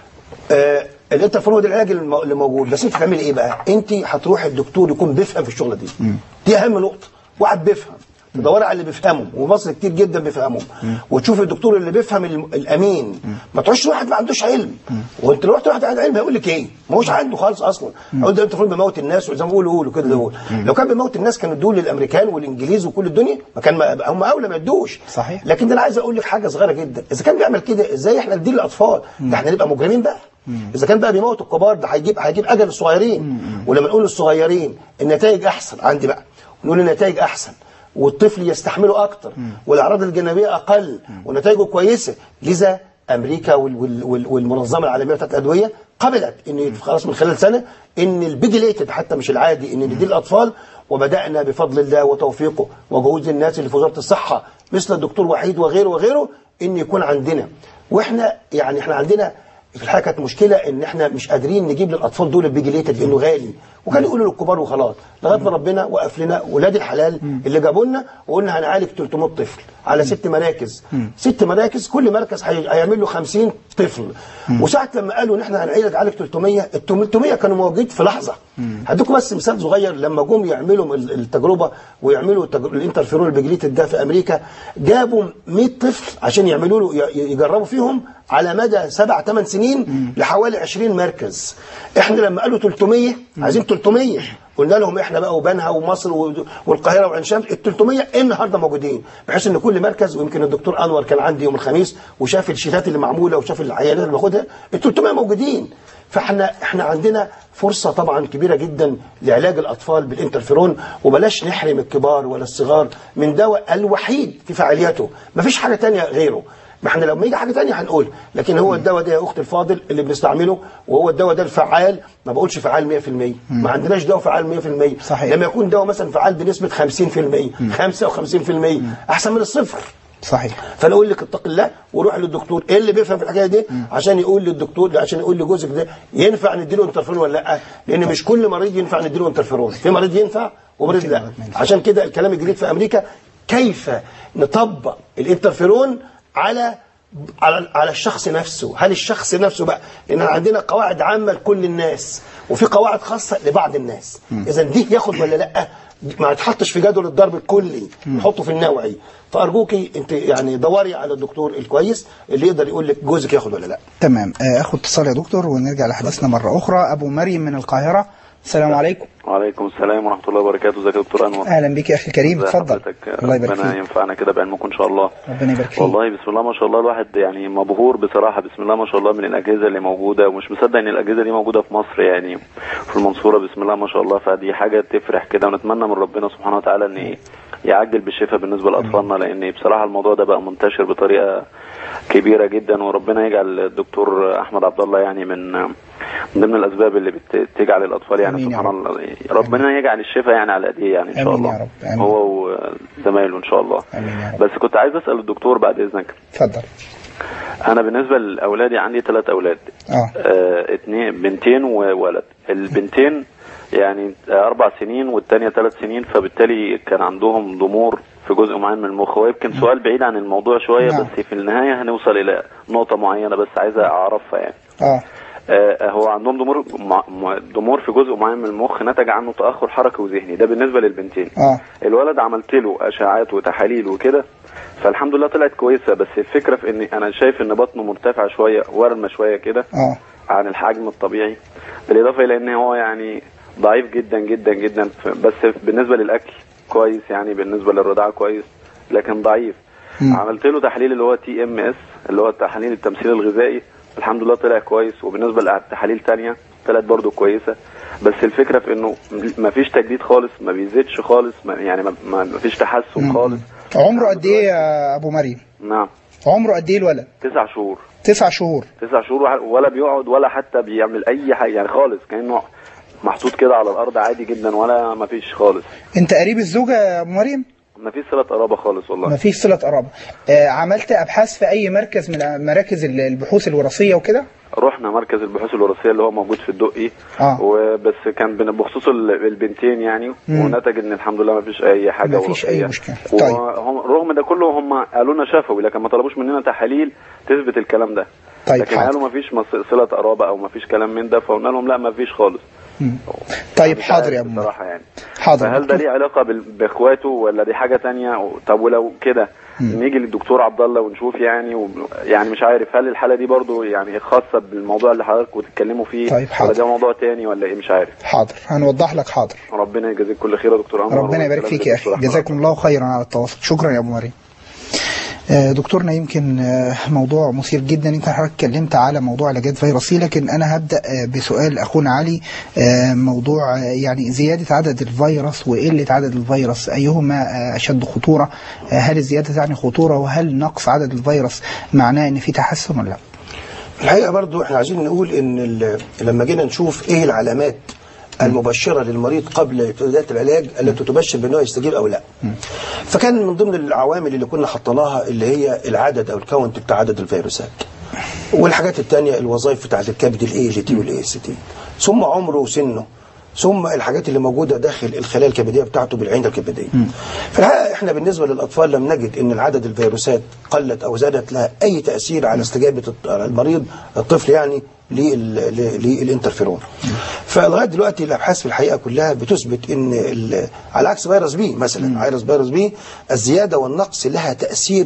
آه الانترفيرون ده العلاج الم- اللي موجود بس انت تعملي ايه بقى انت هتروحي الدكتور يكون بيفهم في الشغله دي دي اهم نقطه واحد بيفهم تدوري على اللي بيفهمهم ومصر كتير جدا بيفهمهم وتشوفي الدكتور اللي بيفهم الم- الامين ما تروحش واحد ما عندوش علم وانت لو رحت واحد عنده علم هيقول لك ايه ما هوش عنده خالص اصلا هيقول ده انت بيموت الناس وزي ما بيقولوا قولوا كده دول لو كان بيموت الناس كانوا ادوه للامريكان والانجليز وكل الدنيا ما كان ما هم اولى ما يدوش صحيح. لكن ده انا عايز اقول لك حاجه صغيره جدا اذا كان بيعمل كده ازاي احنا نديه للاطفال ده احنا نبقى مجرمين بقى اذا كان بقى بيموت الكبار ده هيجيب هيجيب اجل الصغيرين ولما نقول للصغيرين النتائج احسن عندي بقى نقول النتائج احسن والطفل يستحمله اكتر والاعراض الجانبيه اقل ونتائجه كويسه لذا امريكا وال وال وال والمنظمه العالميه بتاعت الادويه قبلت ان خلاص من خلال سنه ان البيجليتد حتى مش العادي ان نديه الاطفال وبدانا بفضل الله وتوفيقه وجهود الناس اللي في وزاره الصحه مثل الدكتور وحيد وغيره وغيره ان يكون عندنا واحنا يعني احنا عندنا في الحقيقه كانت مشكله ان احنا مش قادرين نجيب للاطفال دول البيجليتد لانه غالي وكانوا يقولوا للكبار وخلاص لغايه ما ربنا وقف لنا ولاد الحلال اللي جابوا لنا وقلنا هنعالج 300 طفل على ست مراكز ست مراكز كل مركز هي- هيعمل له 50 طفل وساعه لما قالوا ان احنا هنعالج عالج 300 ال 300 كانوا موجودين في لحظه هديكم بس مثال صغير لما جم يعملوا ال- التجربه ويعملوا التج- الانترفيرون البيجليتد ده في امريكا جابوا 100 طفل عشان يعملوا له ي- يجربوا فيهم على مدى سبع ثمان سنين لحوالي 20 مركز احنا لما قالوا 300 عايزين 300 قلنا لهم احنا بقى وبنها ومصر و- والقاهره وعين شمس ال 300 النهارده موجودين بحيث ان كل مركز ويمكن الدكتور انور كان عندي يوم الخميس وشاف الشيتات اللي معموله وشاف العيانات اللي باخدها ال 300 موجودين فاحنا احنا عندنا فرصه طبعا كبيره جدا لعلاج الاطفال بالانترفيرون وبلاش نحرم الكبار ولا الصغار من دواء الوحيد في فعاليته مفيش حاجه تانية غيره ما احنا لما يجي حاجه تانية هنقول لكن هو الدواء ده يا اختي الفاضل اللي بنستعمله وهو الدواء ده الفعال ما بقولش فعال 100% ما عندناش دواء فعال 100% صحيح. لما يكون دواء مثلا فعال بنسبه 50% 55% احسن من الصفر صحيح فانا اقول لك اتق الله وروح للدكتور ايه اللي بيفهم في الحكايه دي عشان يقول للدكتور عشان يقول لجوزك ده ينفع نديله انترفيرون ولا لا لان مش كل مريض ينفع نديله انترفيرون في مريض ينفع ومريض لا مريض ما ينفعش. عشان كده الكلام الجديد في امريكا كيف نطبق الانترفيرون على على على الشخص نفسه هل الشخص نفسه بقى لان عندنا قواعد عامه لكل الناس وفي قواعد خاصه لبعض الناس اذا دي ياخد ولا لا ما يتحطش في جدول الضرب الكلي نحطه في النوعي فارجوكي انت يعني دوري على الدكتور الكويس اللي يقدر يقول لك جوزك ياخد ولا لا تمام آه، اخد اتصال يا دكتور ونرجع لحديثنا مرة أخرى أبو مريم من القاهرة السلام عليكم وعليكم السلام ورحمة الله وبركاته ازيك يا دكتور أنور أهلا بك يا أخي الكريم ازي اتفضل حضرتك الله يبارك ربنا فيك ينفعنا كده بعلمكم إن شاء الله ربنا يبارك فيك والله بسم الله ما شاء الله الواحد يعني مبهور بصراحة بسم الله ما شاء الله من الأجهزة اللي موجودة ومش مصدق إن الأجهزة دي موجودة في مصر يعني في المنصورة بسم الله ما شاء الله فدي حاجة تفرح كده ونتمنى من ربنا سبحانه وتعالى إن يعجل بالشفاء بالنسبة لأطفالنا لأن بصراحة الموضوع ده بقى منتشر بطريقة كبيرة جدا وربنا يجعل الدكتور أحمد عبد الله يعني من من ضمن الأسباب اللي بت- تجعل الأطفال يعني آمين يا سبحان رب. الله ربنا يجعل الشفاء يعني على ايديه يعني ان شاء آمين الله يا رب. آمين. هو وزمايله ان شاء الله آمين يا رب بس كنت عايز اسال الدكتور بعد اذنك اتفضل انا بالنسبه لاولادي عندي ثلاث اولاد اه آه اتنين بنتين وولد البنتين يعني آه، اربع سنين والثانيه ثلاث سنين فبالتالي كان عندهم ضمور في جزء معين من المخ ويمكن سؤال بعيد عن الموضوع شويه نعم. بس في النهايه هنوصل الى نقطه معينه بس عايزه اعرفها يعني اه آه، هو عندهم ضمور مع- مع- ضمور في جزء معين من المخ نتج عنه تاخر حركي وذهني ده بالنسبه للبنتين اه الولد عملت له اشعاعات وتحاليل وكده فالحمد لله طلعت كويسه بس الفكره في ان انا شايف ان بطنه مرتفع شويه ورمه شويه كده اه عن الحجم الطبيعي بالاضافه الى ان هو يعني ضعيف جدا جدا جدا ف- بس بالنسبه للاكل كويس يعني بالنسبه للرضاعه كويس لكن ضعيف مم. عملت له تحليل اللي هو تي ام اس اللي هو تحليل التمثيل الغذائي الحمد لله طلع كويس وبالنسبه لتحاليل تانية طلعت برضو كويسه بس الفكره في انه ما فيش تجديد خالص ما بيزيدش خالص ما يعني ما- ما ما فيش تحسن مم. خالص عمره قد ايه يا ابو مريم نعم عمره قد ايه الولد تسع شهور تسع شهور تسع شهور وح- ولا بيقعد ولا حتى بيعمل اي حاجه يعني خالص كانه محطوط كده على الارض عادي جدا ولا ما فيش خالص انت قريب الزوجه يا ابو مريم ما فيش صله قرابه خالص والله ما فيش صله قرابه آه عملت ابحاث في اي مركز من مراكز ال- البحوث الوراثيه وكده رحنا مركز البحوث الوراثيه اللي هو موجود في الدقي اه وبس كان بن- بخصوص ال- البنتين يعني مم. ونتج ان الحمد لله ما فيش اي حاجه ما فيش اي وراثية. مشكله طيب وهم رغم ده كله هم قالوا لنا شفوي لكن ما طلبوش مننا تحاليل تثبت الكلام ده طيب لكن حاضر قالوا ما فيش مص- صله قرابه او ما فيش كلام من ده فقلنا لهم لا ما فيش خالص مم. طيب مش حاضر عارف يا ابو مريم بصراحه يعني حاضر فهل ده ليه علاقه بال- باخواته ولا دي حاجه تانية و- طب ولو كده نيجي للدكتور عبد الله ونشوف يعني و... يعني مش عارف هل الحاله دي برضو يعني خاصه بالموضوع اللي حضرتك بتتكلموا فيه طيب ولا حاضر. ده موضوع تاني ولا ايه مش عارف حاضر هنوضح لك حاضر ربنا يجازيك كل خير يا دكتور عمر ربنا يبارك فيك يا اخي جزاكم الله خيرا على التواصل شكرا يا ابو مريم آه، دكتورنا يمكن آه، موضوع مثير جدا يمكن حضرتك اتكلمت على موضوع علاجات فيروسي لكن انا هبدا آه، بسؤال اخونا علي آه، موضوع آه، يعني زياده عدد الفيروس وقله عدد الفيروس ايهما آه، اشد خطوره آه، هل الزياده تعني خطوره وهل نقص عدد الفيروس معناه ان في تحسن ولا لا؟ الحقيقه برضو احنا عايزين نقول ان ال- لما جينا نشوف ايه العلامات المبشره للمريض قبل بدايه العلاج التي تبشر بانه يستجيب او لا. فكان من ضمن العوامل اللي كنا حطيناها اللي هي العدد او الكاونت بتاع عدد الفيروسات. والحاجات الثانيه الوظائف بتاعت الكبد الاي ال تي والاي اس تي. ثم عمره وسنه. ثم الحاجات اللي موجوده داخل الخلايا الكبديه بتاعته بالعين الكبديه. في الحقيقه احنا بالنسبه للاطفال لم نجد ان العدد الفيروسات قلت او زادت لها اي تاثير على استجابه الط- المريض الطفل يعني لل- ل- للانترفيرون. فلغايه دلوقتي الابحاث في الحقيقه كلها بتثبت ان ال- على عكس فيروس بي مثلا فيروس فيروس بي الزياده والنقص لها تاثير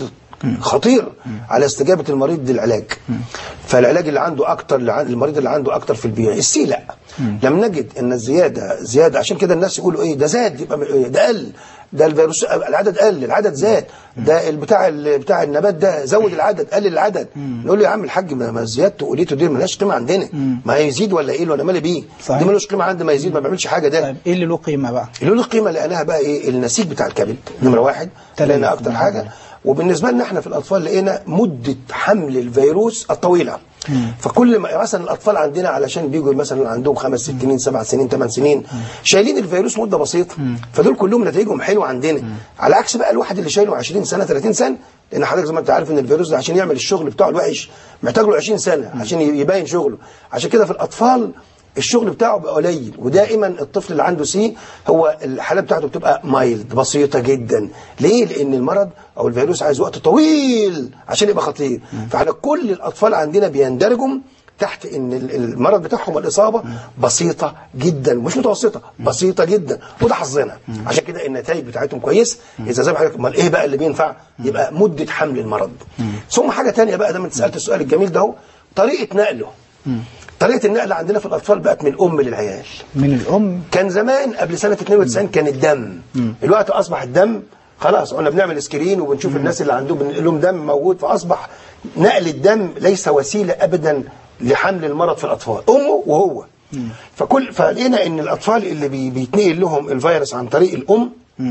خطير على استجابه المريض للعلاج فالعلاج اللي عنده اكتر اللي عن- المريض اللي عنده اكتر في البيئه السي لا لم نجد ان الزياده زياده عشان كده الناس يقولوا ايه ده زاد يبقى م- ده قل ده الفيروس العدد قل العدد زاد ده بتاع بتاع النبات ده زود العدد قلل العدد نقول له يا عم الحاج ما ما زيادته وقليته دي ملهاش قيمه عندنا ما يزيد ولا يقل ولا مالي بيه صحيح. دي ملوش قيمه عندي ما يزيد ما بيعملش حاجه ده طيب ايه اللي له قيمه بقى اللي له قيمه لقيناها بقى ايه النسيج بتاع الكبد نمره واحد تلف. لقينا اكتر حاجه وبالنسبه لنا احنا في الاطفال لقينا مده حمل الفيروس الطويله فكل ما مثلا الاطفال عندنا علشان بيجوا مثلا عندهم خمس ست سنين سبع سنين ثمان سنين شايلين الفيروس مده بسيطه فدول كلهم نتائجهم حلوه عندنا على عكس بقى الواحد اللي شايله 20 سنه 30 سنه لان حضرتك زي ما انت عارف ان الفيروس ده عشان يعمل الشغل بتاعه الوحش محتاج له 20 سنه عشان يبين شغله عشان كده في الاطفال الشغل بتاعه بقى قليل ودائما الطفل اللي عنده سي هو الحاله بتاعته بتبقى مايلد بسيطه جدا ليه لان المرض او الفيروس عايز وقت طويل عشان يبقى خطير فاحنا كل الاطفال عندنا بيندرجوا تحت ان ال- المرض بتاعهم الاصابه بسيطه جدا مش متوسطه بسيطه جدا وده حظنا عشان كده النتائج بتاعتهم كويس اذا زي ما حضرتك امال ايه بقى اللي بينفع يبقى مده حمل المرض ثم حاجه تانية بقى ده ما انت سالت السؤال الجميل ده اهو طريقه نقله طريقه النقل عندنا في الاطفال بقت من الام للعيال من الام كان زمان قبل سنه 92 كان الدم الوقت اصبح الدم خلاص قلنا بنعمل سكرين وبنشوف الناس اللي عندهم بننقل لهم دم موجود فاصبح نقل الدم ليس وسيله ابدا لحمل المرض في الاطفال امه وهو فكل فلقينا ان الاطفال اللي بي بيتنقل لهم الفيروس عن طريق الام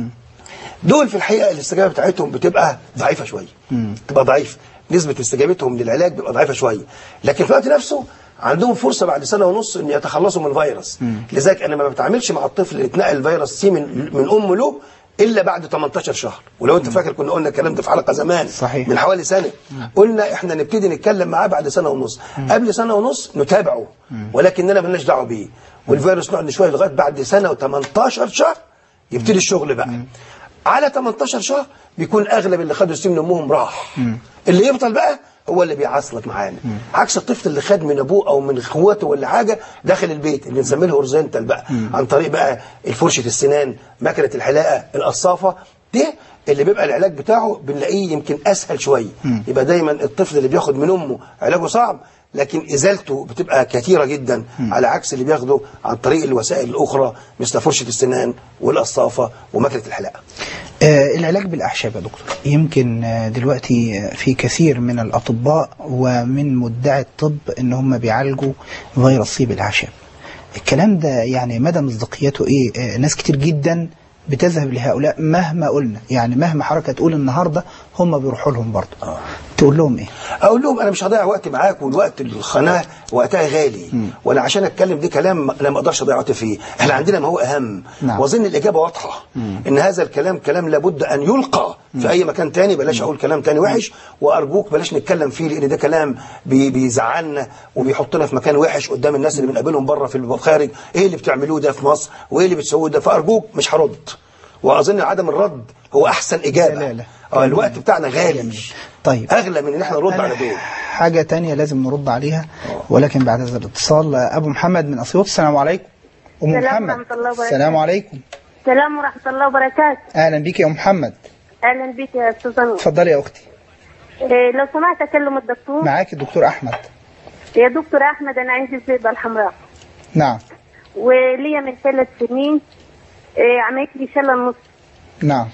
دول في الحقيقه الاستجابه بتاعتهم بتبقى ضعيفه شويه بتبقى ضعيفه نسبه استجابتهم للعلاج بتبقى ضعيفه شويه لكن في الوقت نفسه عندهم فرصه بعد سنه ونص ان يتخلصوا من الفيروس لذلك انا ما بتعاملش مع الطفل اللي اتنقل الفيروس سي من من امه له الا بعد 18 شهر ولو انت فاكر كنا قلنا الكلام ده في حلقه زمان صحيح. من حوالي سنه قلنا احنا نبتدي نتكلم معاه بعد سنه ونص قبل سنه ونص نتابعه ولكننا مالناش دعوه بيه والفيروس نقعد شويه لغايه بعد سنه و18 شهر يبتدي الشغل بقى على 18 شهر بيكون اغلب اللي خدوا السم من امهم راح اللي يبطل بقى هو اللي بيعصلك معانا عكس الطفل اللي خد من ابوه او من اخواته ولا حاجه داخل البيت اللي بنسميه الهورزنتال بقى عن طريق بقى الفرشه السنان مكنه الحلاقه القصافه ده اللي بيبقى العلاج بتاعه بنلاقيه يمكن اسهل شويه يبقى دايما الطفل اللي بياخد من امه علاجه صعب لكن ازالته بتبقى كثيره جدا على عكس اللي بياخده عن طريق الوسائل الاخرى مثل فرشه السنان والقصافه ومكنه الحلاقه آه، العلاج بالأعشاب يا دكتور يمكن آه، دلوقتي آه، في كثير من الأطباء ومن مدعي الطب إن هم بيعالجوا فيروس سي بالأعشاب الكلام ده يعني مدى مصداقيته إيه آه، ناس كتير جدا بتذهب لهؤلاء مهما قلنا يعني مهما حركة تقول النهاردة هم بيروحوا لهم برضه تقول لهم إيه اقول لهم انا مش هضيع وقت معاك والوقت القناه وقتها غالي وانا عشان اتكلم دي كلام انا ما اقدرش اضيع وقت فيه احنا عندنا ما هو اهم نعم. واظن الاجابه واضحه ان هذا الكلام كلام لابد ان يلقى في اي مكان تاني بلاش اقول كلام تاني وحش وارجوك بلاش نتكلم فيه لان ده كلام بي بيزعلنا وبيحطنا في مكان وحش قدام الناس اللي بنقابلهم بره في الخارج ايه اللي بتعملوه ده في مصر وايه اللي بتسووه ده فارجوك مش هرد واظن عدم الرد هو احسن اجابه لا، لا. اه الوقت بتاعنا غالي طيب اغلى من ان احنا نرد على دول حاجة تانية لازم نرد عليها ولكن بعد هذا الاتصال آه، أبو محمد من أسيوط السلام عليكم أم السلام محمد ورحمة الله وبركاته. السلام عليكم السلام ورحمة الله وبركاته أهلا بك يا أم محمد أهلا بك يا أستاذ نور اتفضلي يا أختي إيه لو سمحت أكلم الدكتور معاك الدكتور أحمد يا دكتور أحمد أنا عندي الزئبة الحمراء نعم وليا من ثلاث سنين إيه عملت لي شلل نص نعم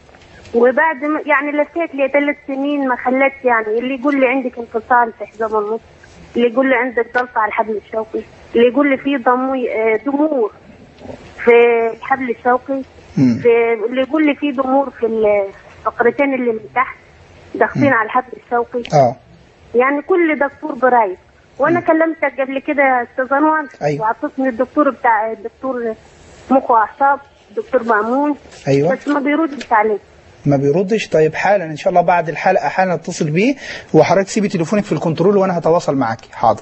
وبعد ما يعني لفيت لي ثلاث سنين ما خلت يعني اللي يقول لي عندك انفصال في حزام النص اللي يقول لي عندك ضغط على الحبل الشوكي اللي يقول لي في ضموي آه، ضمور في الحبل الشوكي مم. في اللي يقول لي في ضمور في الفقرتين اللي من تحت ضاغطين على الحبل الشوكي اه يعني كل دكتور برايب وانا كلمتك قبل كده يا استاذ انور أيوة. واعطتني الدكتور بتاع الدكتور مخ واعصاب دكتور مامون أيوة. بس ما بيردش عليه ما بيردش طيب حالا ان شاء الله بعد الحلقه حالا اتصل بيه وحضرتك سيبي تليفونك في الكنترول وانا هتواصل معاكي حاضر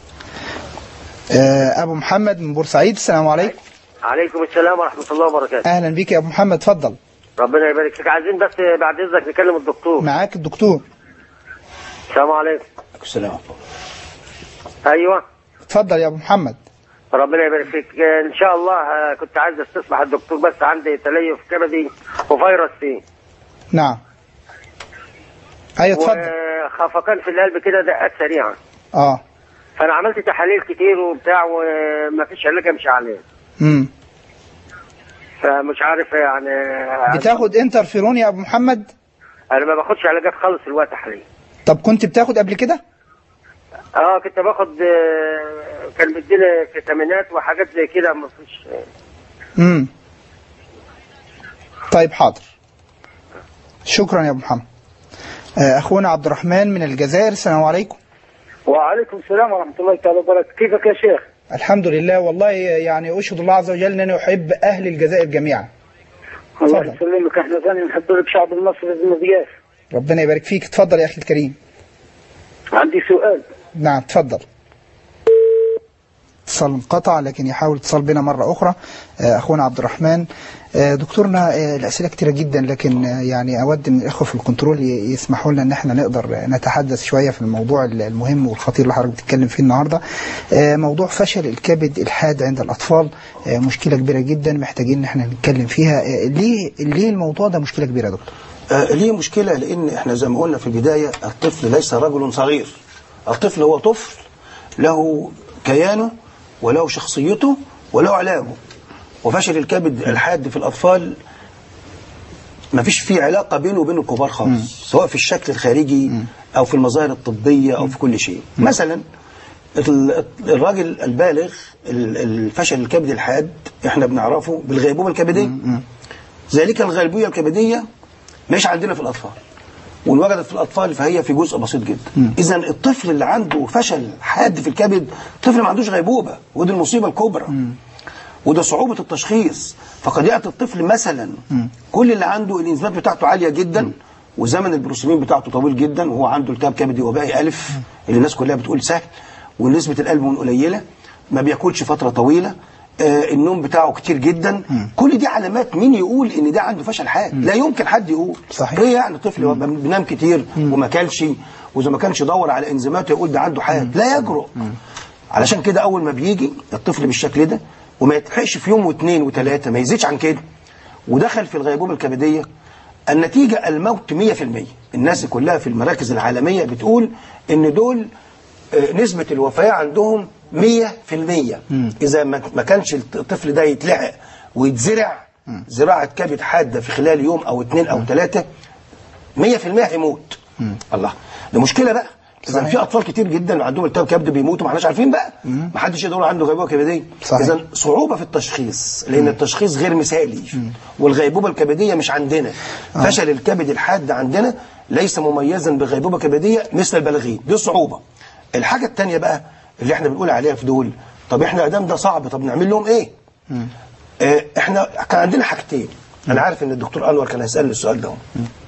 آه، ابو محمد من بورسعيد السلام عليكم عليكم السلام ورحمة الله وبركاته اهلا بيك يا ابو محمد اتفضل ربنا يبارك فيك عايزين بس بعد إذنك نكلم الدكتور معاك الدكتور السلام عليكم السلام أيوة اتفضل يا ابو محمد ربنا يبارك فيك آه، إن شاء الله آه، كنت عايز استصبح الدكتور بس عندي تليف كبدي وفيروس سي نعم ايوه اتفضل وخفقان في القلب كده دقات سريعه اه فانا عملت تحاليل كتير وبتاع وما فيش علاج امشي عليه امم فمش عارف يعني بتاخد انترفيرون يا ابو محمد انا ما باخدش علاجات خالص الوقت حاليا طب كنت بتاخد قبل كده اه كنت باخد آه، كان بيديني فيتامينات وحاجات زي كده ما فيش امم طيب حاضر شكرا يا ابو محمد آه، اخونا عبد الرحمن من الجزائر السلام عليكم وعليكم السلام ورحمة الله تعالى وبركاته كيفك يا شيخ الحمد لله والله يعني اشهد الله عز وجل انني احب اهل الجزائر جميعا الله اتفضل. يسلمك احنا ثاني نحب لك شعب المصري المضياف ربنا يبارك فيك اتفضل يا اخي الكريم عندي سؤال نعم اتفضل اتصال انقطع لكن يحاول اتصال بنا مرة أخرى آه، أخونا عبد الرحمن آه، دكتورنا آه، الأسئلة كتيرة جدا لكن آه، يعني أود من الإخوة في الكنترول ي- يسمحوا لنا أن احنا نقدر آه، نتحدث شوية في الموضوع ال- المهم والخطير اللي حضرتك بتتكلم فيه النهاردة آه، موضوع فشل الكبد الحاد عند الأطفال آه، مشكلة كبيرة جدا محتاجين أن احنا نتكلم فيها آه، ليه ليه الموضوع ده مشكلة كبيرة يا دكتور؟ آه ليه مشكلة لأن احنا زي ما قلنا في البداية الطفل ليس رجل صغير الطفل هو طفل له كيانه وله شخصيته وله علاجه وفشل الكبد الحاد في الأطفال ما فيش فيه علاقة بينه وبين الكبار خالص سواء في الشكل الخارجي أو في المظاهر الطبية أو في كل شيء مثلا ال- الراجل البالغ ال- الفشل الكبد الحاد احنا بنعرفه بالغيبوبة الكبدية ذلك الغيبوبة الكبدية مش عندنا في الأطفال وإن وجدت في الأطفال فهي في جزء بسيط جدا إذا الطفل اللي عنده فشل حاد في الكبد طفل ما عندوش غيبوبة ودي المصيبة الكبرى وده صعوبة التشخيص فقد يأتي الطفل مثلا كل اللي عنده الإنزيمات بتاعته عالية جدا وزمن البروسيمين بتاعته طويل جدا وهو عنده التهاب كبدي وبائي ألف اللي الناس كلها بتقول سهل ونسبة القلب من قليلة ما بياكلش فترة طويلة آه النوم بتاعه كتير جدا كل دي علامات مين يقول ان ده عنده فشل حاد لا يمكن حد يقول صحيح. ايه يعني طفل هو بينام كتير وما كلش واذا ما كانش يدور على انزيماته يقول ده عنده حاد لا يجرؤ علشان كده اول ما بيجي الطفل بالشكل ده وما يتحقش في يوم واثنين وثلاثه ما يزيدش عن كده ودخل في الغيبوبه الكبديه النتيجه الموت 100% الناس كلها في المراكز العالميه بتقول ان دول آه، نسبه الوفاه عندهم 100% اذا ما ما كانش الطفل ده يتلحق ويتزرع زراعه كبد حاده في خلال يوم او اثنين او ثلاثه 100% هيموت الله ده مشكله بقى اذا صحيح. في اطفال كتير جدا عندهم التهاب كبد بيموتوا ما احناش عارفين بقى ما حدش يقدر يقول عنده غيبوبه كبديه صحيح. اذا صعوبه في التشخيص لان التشخيص غير مثالي والغيبوبه الكبديه مش عندنا فشل الكبد الحاد عندنا ليس مميزا بغيبوبه كبديه مثل البالغين دي صعوبه الحاجه الثانيه بقى اللي احنا بنقول عليها في دول طب احنا ادام ده صعب طب نعمل لهم ايه اه احنا كان عندنا حاجتين انا عارف ان الدكتور انور كان هيسالني السؤال ده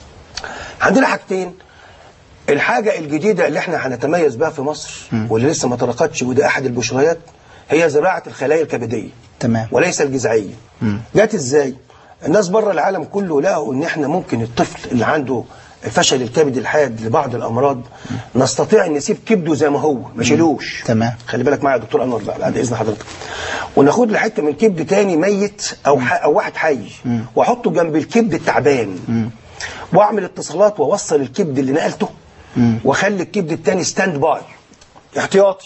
عندنا حاجتين الحاجة الجديدة اللي احنا هنتميز بها في مصر واللي لسه ما طرقتش وده أحد البشريات هي زراعة الخلايا الكبدية تمام وليس الجذعية جت ازاي؟ الناس بره العالم كله لقوا ان احنا ممكن الطفل اللي عنده فشل الكبد الحاد لبعض الامراض نستطيع ان نسيب كبده زي ما هو ما شيلوش تمام. خلي بالك معايا يا دكتور انور بقى بعد اذن حضرتك وناخد له حته من كبد تاني ميت او ح... او واحد حي واحطه جنب الكبد التعبان واعمل اتصالات واوصل الكبد اللي نقلته واخلي الكبد التاني ستاند باي احتياطي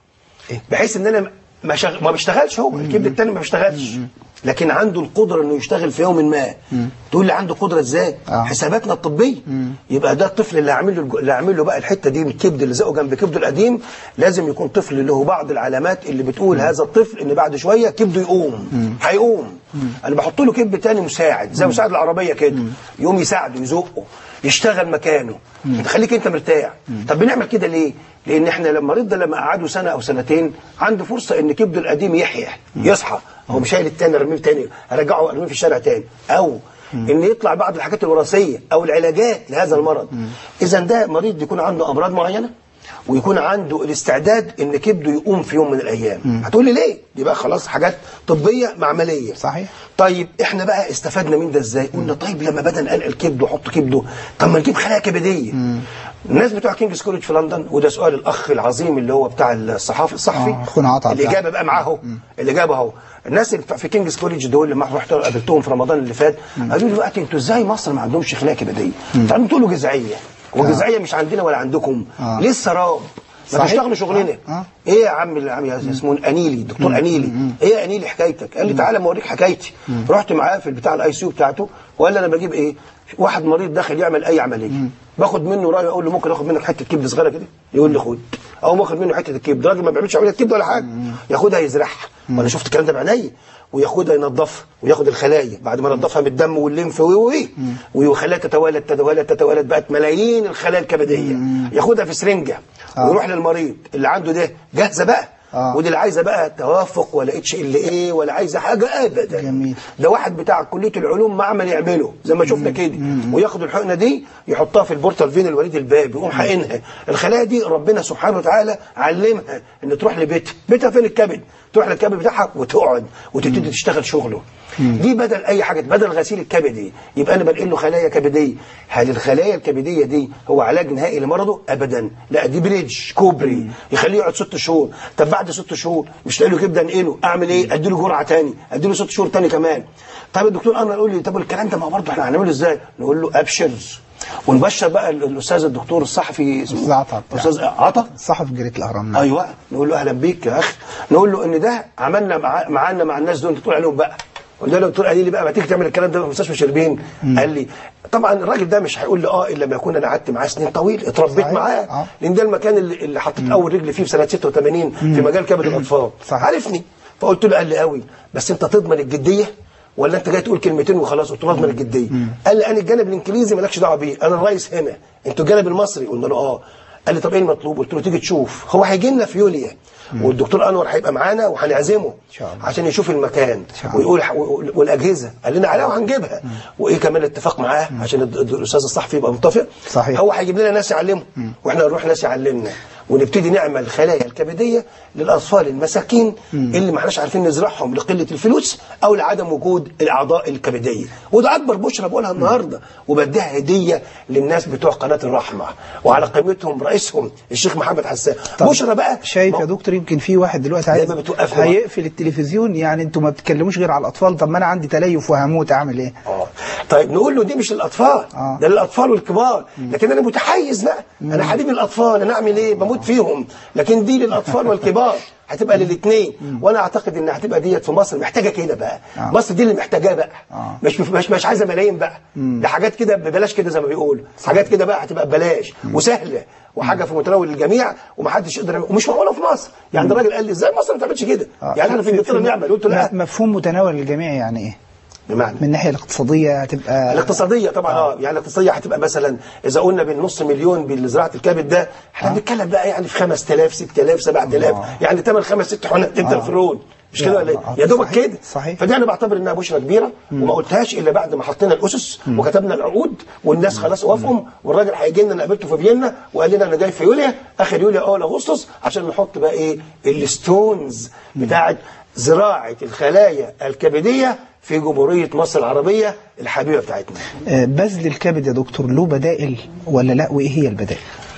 بحيث ان انا ما, شغ... ما بيشتغلش هو الكبد التاني ما بيشتغلش لكن عنده القدره انه يشتغل في يوم ما تقول لي عنده قدره ازاي آه. حساباتنا الطبيه يبقى ده الطفل اللي هعمل له اللي هعمل له بقى الحته دي من الكبد اللي زقه جنب كبده القديم لازم يكون طفل له بعض العلامات اللي بتقول هذا الطفل ان بعد شويه كبده يقوم هيقوم انا بحط له كبد تاني مساعد زي مساعد العربيه كده يقوم يساعده يزقه يشتغل مكانه تخليك انت مرتاح طب بنعمل كده ليه لان احنا لما المريض ده لما قعده سنه او سنتين عنده فرصه ان كبده القديم يحيا يصحى هو مش شايل التاني ارميه تاني ارجعه ارميه في الشارع تاني او ان يطلع بعض الحاجات الوراثيه او العلاجات لهذا المرض اذا ده مريض يكون عنده امراض معينه ويكون عنده الاستعداد ان كبده يقوم في يوم من الايام هتقول لي ليه دي بقى خلاص حاجات طبيه معمليه صحيح. طيب احنا بقى استفدنا من ده ازاي قلنا طيب لما بدا ننقل كبده وحط كبده طب ما نجيب خلايا كبديه الناس بتوع كينجز كوليدج في لندن وده سؤال الاخ العظيم اللي هو بتاع الصحافي الصحفي آه، أخونا عطا بتاع. الاجابه بقى معاه اهو الاجابه اهو الناس اللي بتوع في كينجز كوليدج دول لما رحت قابلتهم في رمضان اللي فات قالوا لي دلوقتي انتوا ازاي مصر ما عندهمش خلايا كبديه؟ فقالوا تقولوا جذعيه والجذعيه مش عندنا ولا عندكم آه. ليه السراب ما صحيح. تشتغلوا شغلنا آه. آه. ايه يا عم اللي عم اسمه انيلي الدكتور انيلي ايه يا انيلي حكايتك قال لي تعالى ما اوريك حكايتي رحت معاه في البتاع الاي سي يو بتاعته وقال لي انا بجيب ايه واحد مريض داخل يعمل اي عمليه باخد منه رايه اقول له ممكن اخد منك حته كبد صغيره كده يقول لي خد او ممكن منه حته الكبد راجل ما بيعملش عمليه كبد ولا حاجه ياخدها يزرعها وانا شفت الكلام ده بعينيا وياخدها ينظفها وياخد الخلايا بعد ما ينظفها من الدم والليمف و و ويخليها تتوالد تتوالد تتوالد بقت ملايين الخلايا الكبديه ياخدها في سرنجه آه. ويروح للمريض اللي عنده ده جاهزه بقى آه. ودي اللي عايزه بقى توافق ولا اتش ال ايه ولا عايزه حاجه ابدا جميل. ده واحد بتاع كليه العلوم معمل يعمله زي ما شفنا كده وياخد الحقنه دي يحطها في البورتال فين الوريد الباب يقوم حقنها الخلايا دي ربنا سبحانه وتعالى علمها ان تروح لبيتها بيتها فين الكبد تروح للكبد بتاعها وتقعد وتبتدي تشتغل شغله دي بدل اي حاجه بدل غسيل الكبدي يبقى انا بنقل له خلايا كبديه هل الخلايا الكبديه دي هو علاج نهائي لمرضه ابدا لا دي بريدج كوبري يخليه يقعد ست شهور طب بعد ست شهور مش لاقي له كبده انقله اعمل ايه ادي له جرعه تاني ادي له ست شهور تاني كمان طب الدكتور انا يقول لي طب الكلام ده ما برضه احنا هنعمله ازاي نقول له ابشر ونبشر بقى ال- الاستاذ الدكتور الصحفي اسمه أستاذ عطا. استاذ عطا صحفي جريده الاهرام نعم. ايوه نقول له اهلا بيك يا اخي نقول له ان ده عملنا مع معانا مع الناس دول تقول عليهم بقى قلت له الدكتور قال لي بقى ما تيجي تعمل الكلام ده في مستشفى شربين قال لي طبعا الراجل ده مش هيقول لي اه الا لما يكون انا قعدت معاه سنين طويل اتربيت صحيح. معاه آه. لان ده المكان اللي, اللي حطيت اول رجل فيه في سنه 86 في مجال كبد الاطفال صحيح. عارفني فقلت له قال لي قوي بس انت تضمن الجديه ولا انت جاي تقول كلمتين وخلاص قلت له اضمن الجديه قال لي انا الجانب الانجليزي مالكش دعوه بيه انا الرئيس هنا انتوا الجانب المصري قلنا له اه قال لي طب ايه المطلوب قلت له تيجي تشوف هو هيجي لنا في يوليا والدكتور انور هيبقى معانا وهنعزمه شاء الله. عشان يشوف المكان شاء الله. ويقول والاجهزه قال لنا عليها وهنجيبها وايه كمان اتفاق معاه عشان الد- الد- الاستاذ الصحفي يبقى متفق صحيح. هو هيجيب لنا ناس يعلمهم واحنا نروح ناس يعلمنا ونبتدي نعمل خلايا الكبديه للاطفال المساكين اللي ما احناش عارفين نزرعهم لقله الفلوس او لعدم وجود الاعضاء الكبديه وده اكبر بشرى بقولها النهارده وبديها هديه للناس بتوع قناه الرحمه وعلى قيمتهم رئيسهم الشيخ محمد حسان طب بشرى بقى شايف يا ما- دكتور يمكن في واحد دلوقتي عايز دايما بتوقفنا. هيقفل التلفزيون يعني انتوا ما بتتكلموش غير على الاطفال طب ما انا عندي تليف وهموت اعمل ايه اه طيب نقول له دي مش للاطفال آه. ده للاطفال والكبار لكن انا متحيز بقى انا حبيب الاطفال انا اعمل ايه بموت فيهم لكن دي للاطفال والكبار هتبقى للاثنين وانا اعتقد ان هتبقى ديت في مصر محتاجه كده بقى آه. مصر دي اللي محتاجاه بقى آه. مش مش مش عايزه ملايين بقى ده حاجات كده ببلاش كده زي ما بيقولوا حاجات كده بقى هتبقى ببلاش وسهله وحاجه في متناول الجميع ومحدش يقدر يعمل- ومش معقوله في مصر يعني ده الراجل قال لي ازاي مصر ما تعملش كده آه. يعني احنا في انجلترا بنعمل قلت له لا م- مفهوم متناول الجميع يعني ايه بمعنى من الناحيه الاقتصاديه هتبقى الاقتصاديه طبعا اه يعني الاقتصاديه هتبقى مثلا اذا قلنا بالنص مليون بزراعه الكبد ده احنا بنتكلم بقى يعني في 5000 6000 7000 آه. يعني ثمن خمس ست حقنات انت آه. الفرون مش يا كده ولا الله. ايه؟ يا دوبك صحيح. كده صحيح. فدي انا بعتبر انها بشرى كبيره وما قلتهاش الا بعد ما حطينا الاسس وكتبنا العقود والناس خلاص وافقوا والراجل هيجي لنا انا قابلته في فيينا وقال لنا انا جاي في يوليا اخر يوليا اول اغسطس عشان نحط بقى ايه الستونز بتاعت زراعه الخلايا الكبديه في جمهوريه مصر العربيه الحبيبه بتاعتنا آه، بذل الكبد يا دكتور له بدائل ولا لا وايه هي البدائل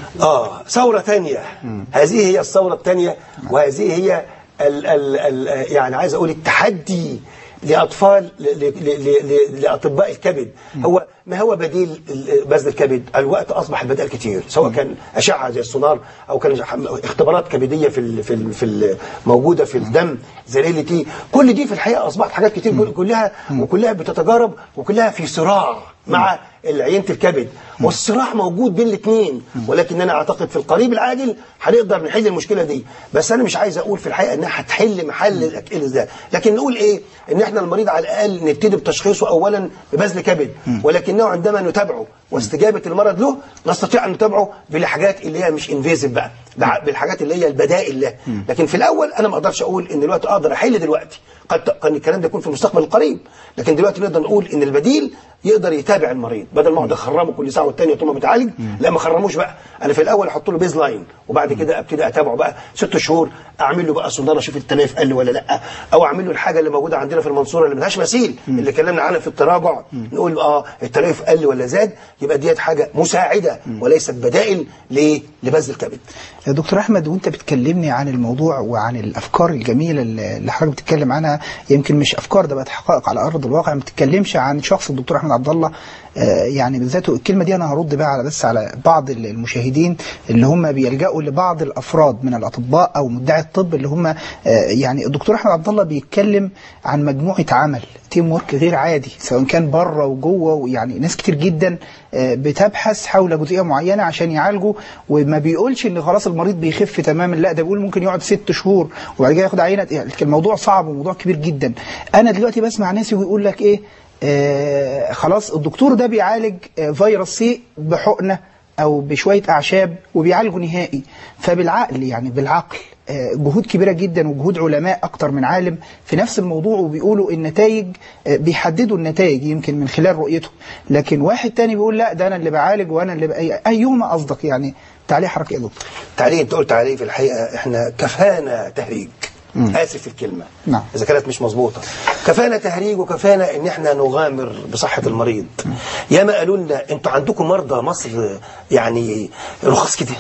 آه ثورة تانية هذه هي الثورة التانية وهذه هي ال ال ال يعني عايز أقول التحدي لأطفال ل- ل- ل- ل- لأطباء الكبد هو ما هو بديل ال- بذل الكبد الوقت أصبح البدائل كتير سواء كان أشعة زي السونار أو كان اختبارات كبدية في ال في ال في ال موجودة في الدم زي ال تي كل دي في الحقيقة أصبحت حاجات كتير كل- كلها وكلها بتتجارب وكلها في صراع مع عينة الكبد والصراع موجود بين الاثنين ولكن انا اعتقد في القريب العاجل هنقدر نحل المشكله دي بس انا مش عايز اقول في الحقيقه انها هتحل محل الأكل ده لكن نقول ايه ان احنا المريض على الاقل نبتدي بتشخيصه اولا ببذل كبد ولكنه عندما نتابعه واستجابه المرض له نستطيع ان نتابعه بالحاجات اللي هي مش انفيزيف بقى بع- بالحاجات اللي هي البدائل له لكن في الاول انا ما اقدرش اقول ان دلوقتي اقدر احل دلوقتي قد كان الكلام ده يكون في المستقبل القريب لكن دلوقتي نقدر نقول ان البديل يقدر يتابع المريض بدل ما اقعد اخرمه كل ساعه والتانيه طول ما بيتعالج لا ما اخرموش بقى انا في الاول احط له بيز لاين وبعد كده ابتدي اتابعه بقى ست شهور اعمل له بقى سونار اشوف التلاف قل ولا لا او اعمل له الحاجه اللي موجوده عندنا في المنصوره اللي ملهاش مثيل اللي اتكلمنا عنها في التراجع نقول اه التلاف قل ولا زاد يبقى ديت حاجه مساعده وليست بدائل ليه؟ لبذل الكبد يا دكتور احمد وانت بتكلمني عن الموضوع وعن الافكار الجميله اللي اللي حضرتك بتتكلم عنها يمكن مش افكار ده بقت حقائق على ارض الواقع ما بتتكلمش عن شخص الدكتور احمد عبد الله آه، يعني بالذات الكلمه دي انا هرد بقى على بس على بعض ال- المشاهدين اللي هم بيلجأوا لبعض الافراد من الاطباء او مدعي الطب اللي هم آه، يعني الدكتور احمد عبد الله بيتكلم عن مجموعه عمل تيم ورك غير عادي سواء كان بره وجوه ويعني ناس كتير جدا آه، بتبحث حول جزئيه معينه عشان يعالجوا وما بيقولش ان خلاص المريض بيخف تماما لا ده بيقول ممكن يقعد ست شهور وبعد كده ياخد عينه يعني الموضوع صعب وموضوع كبير جدا انا دلوقتي بسمع ناس ويقول لك ايه آه خلاص الدكتور ده بيعالج آه فيروس سي بحقنه او بشويه اعشاب وبيعالجه نهائي فبالعقل يعني بالعقل آه، جهود كبيره جدا وجهود علماء اكتر من عالم في نفس الموضوع وبيقولوا النتائج آه، بيحددوا النتائج يمكن من خلال رؤيته لكن واحد تاني بيقول لا ده انا اللي بعالج وانا اللي بأي... ايهما اصدق يعني تعليق حضرتك يا دكتور تعليق انت قلت عليه في الحقيقه احنا كفانا تهريج اسف في الكلمه نعم اذا كانت مش مظبوطه كفانا تهريج وكفانا ان احنا نغامر بصحه المريض ياما قالوا لنا انتوا عندكم مرضى مصر يعني رخص كده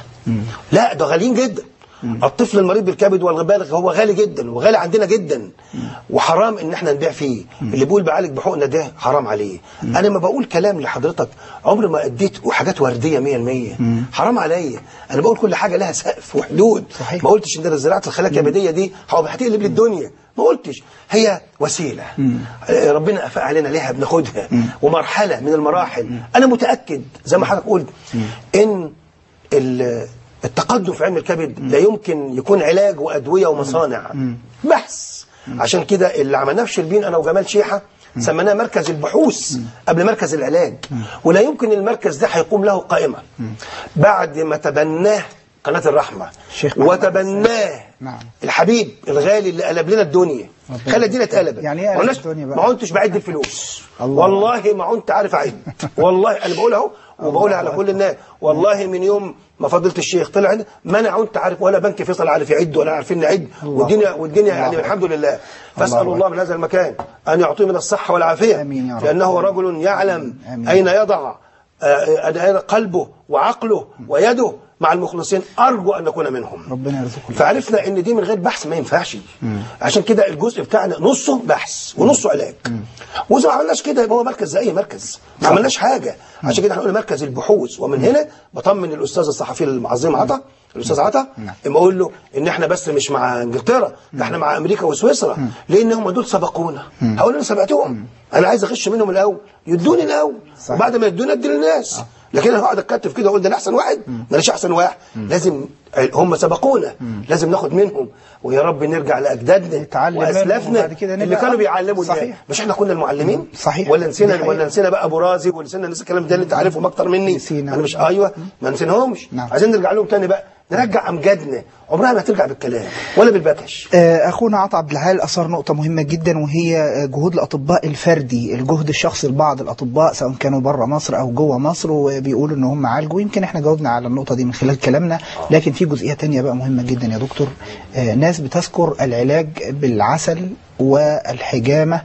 لا ده غاليين جدا الطفل المريض بالكبد والبالغ هو غالي جدا وغالي عندنا جدا وحرام ان احنا نبيع فيه اللي بيقول بعالج بحقنه ده حرام عليه انا ما بقول كلام لحضرتك عمري ما اديت حاجات ورديه 100% حرام عليا انا بقول كل حاجه لها سقف وحدود صحيح. ما قلتش ان زراعه الخلايا الكبديه دي هو هتقلب لي الدنيا ما قلتش هي وسيله آه، ربنا افاق علينا ليها بناخدها ومرحله من المراحل انا متاكد زي ما حضرتك قلت ان ال- التقدم في علم الكبد لا يمكن يكون علاج وادويه ومصانع بحث عشان كده اللي عملناه في شربين انا وجمال شيحه سميناه مركز البحوث قبل مركز العلاج ولا يمكن المركز ده هيقوم له قائمه بعد ما تبناه قناه الرحمه الشيخ محمد وتبناه نعم الحبيب الغالي اللي قلب لنا الدنيا ربنا خلى الدنيا اتقلبت يعني ايه ما قلب قلناش- الدنيا بقى؟ ما كنتش بعد الفلوس الله. والله ما كنت عارف اعد والله انا بقول اهو وبقولها على كل الناس والله من يوم ما فضيله الشيخ طلع هنا ما انا كنت عارف ولا بنك فيصل عارف يعد ولا عارفين نعد والدنيا والدنيا يعني الحمد لله فاسال الله الله من هذا المكان ان يعطيه من الصحه والعافيه آمين يا رب. لانه رجل يعلم آمين. اين يضع آه، آه، قلبه وعقله ويده مع المخلصين ارجو ان نكون منهم ربنا يرزقه فعرفنا ان دي من غير بحث ما ينفعش عشان كده الجزء بتاعنا نصه بحث ونصه علاج واذا ما عملناش كده يبقى هو مركز زي اي مركز ما عملناش حاجه عشان كده احنا قلنا مركز البحوث ومن هنا بطمن الاستاذ الصحفي المعظم عطا الاستاذ عطا اما اقول له ان احنا بس مش مع انجلترا ده احنا مع امريكا وسويسرا لان هم دول سبقونا هقول له انا سبقتهم انا عايز اغش منهم الاول يدوني الاول صح. وبعد ما يدوني ادي للناس لكن انا هقعد اتكتف كده اقول ده انا احسن واحد ماليش احسن واحد لازم هم سبقونا لازم ناخد منهم ويا رب نرجع لاجدادنا نتعلم منهم واسلافنا وبعد كده اللي نبقى كانوا أفضل. بيعلموا الناس صحيح. مش احنا كنا المعلمين صحيح. ولا دي نسينا حقيقة. ولا نسينا بقى ابو رازي ولا نسينا الناس الكلام ده اللي انت عارفهم اكتر مني نسينا. انا مش ايوه ما نسيناهمش نعم. عايزين نرجع لهم تاني بقى نرجع امجادنا عمرها ما هترجع بالكلام ولا بالبكش آه، اخونا عطا عبد العال اثار نقطه مهمه جدا وهي آه، جهود الاطباء الفردي الجهد الشخصي لبعض الاطباء سواء كانوا بره مصر او جوه مصر وبيقولوا ان هم عالجوا يمكن احنا جاوبنا على النقطه دي من خلال كلامنا لكن في جزئيه تانية بقى مهمه جدا يا دكتور آه، ناس بتذكر العلاج بالعسل والحجامه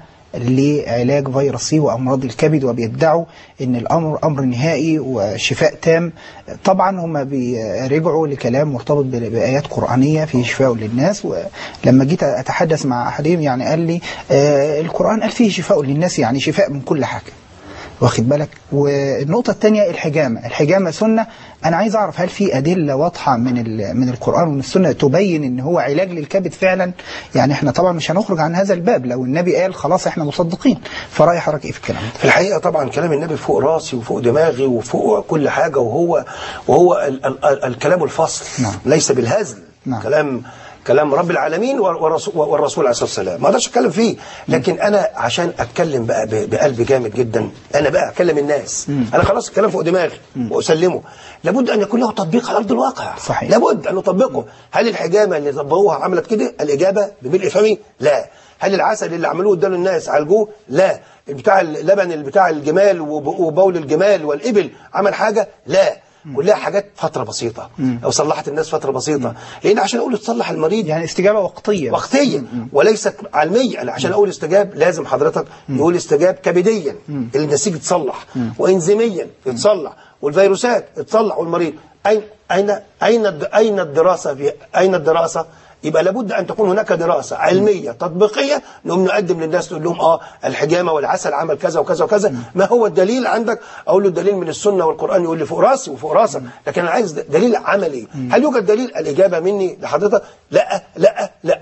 لعلاج فيروس سي وامراض الكبد وبيدعوا ان الامر امر نهائي وشفاء تام طبعا هم بيرجعوا لكلام مرتبط ب- بايات قرانيه في شفاء للناس ولما جيت اتحدث مع احدهم يعني قال لي آه القران قال فيه شفاء للناس يعني شفاء من كل حاجه واخد بالك والنقطة الثانية الحجامة الحجامة سنة أنا عايز أعرف هل في أدلة واضحة من ال- من القرآن ومن السنة تبين إن هو علاج للكبد فعلا يعني إحنا طبعا مش هنخرج عن هذا الباب لو النبي قال خلاص إحنا مصدقين فرأي حضرتك إيه في الكلام ده؟ في الحقيقه طبعا كلام النبي فوق راسي وفوق دماغي وفوق كل حاجه وهو وهو ال ال ال الكلام الفصل نعم. ليس بالهزل نعم. كلام كلام رب العالمين والرسول, والرسول عليه الصلاه والسلام ما اقدرش اتكلم فيه لكن انا عشان اتكلم بقى ب- بقلب جامد جدا انا بقى اكلم الناس انا خلاص الكلام فوق دماغي واسلمه لابد ان يكون له تطبيق على ارض الواقع صحيح. لابد ان نطبقه هل الحجامه اللي طبقوها عملت كده الاجابه بملء فمي لا هل العسل اللي عملوه اداله الناس عالجوه لا بتاع اللبن اللي بتاع الجمال وب- وبول الجمال والابل عمل حاجه لا كلها حاجات فتره بسيطه او صلحت الناس فتره بسيطه لان عشان اقول تصلح المريض يعني استجابة وقتية وقتيا وليست علميا انا عشان اقول استجاب لازم حضرتك يقول استجاب كبديا النسيج يتصلح وانزيميا يتصلح والفيروسات يتصلح والمريض اين اين اين الد- اين الدراسه في اين الدراسه يبقى لابد ان تكون هناك دراسه علميه تطبيقيه نقوم نقدم للناس نقول لهم اه الحجامه والعسل عمل كذا وكذا وكذا ما هو الدليل عندك اقول له الدليل من السنه والقران يقول لي فوق راسي وفوق راسك لكن انا عايز دليل عملي هل يوجد دليل الاجابه مني لحضرتك لا لا لا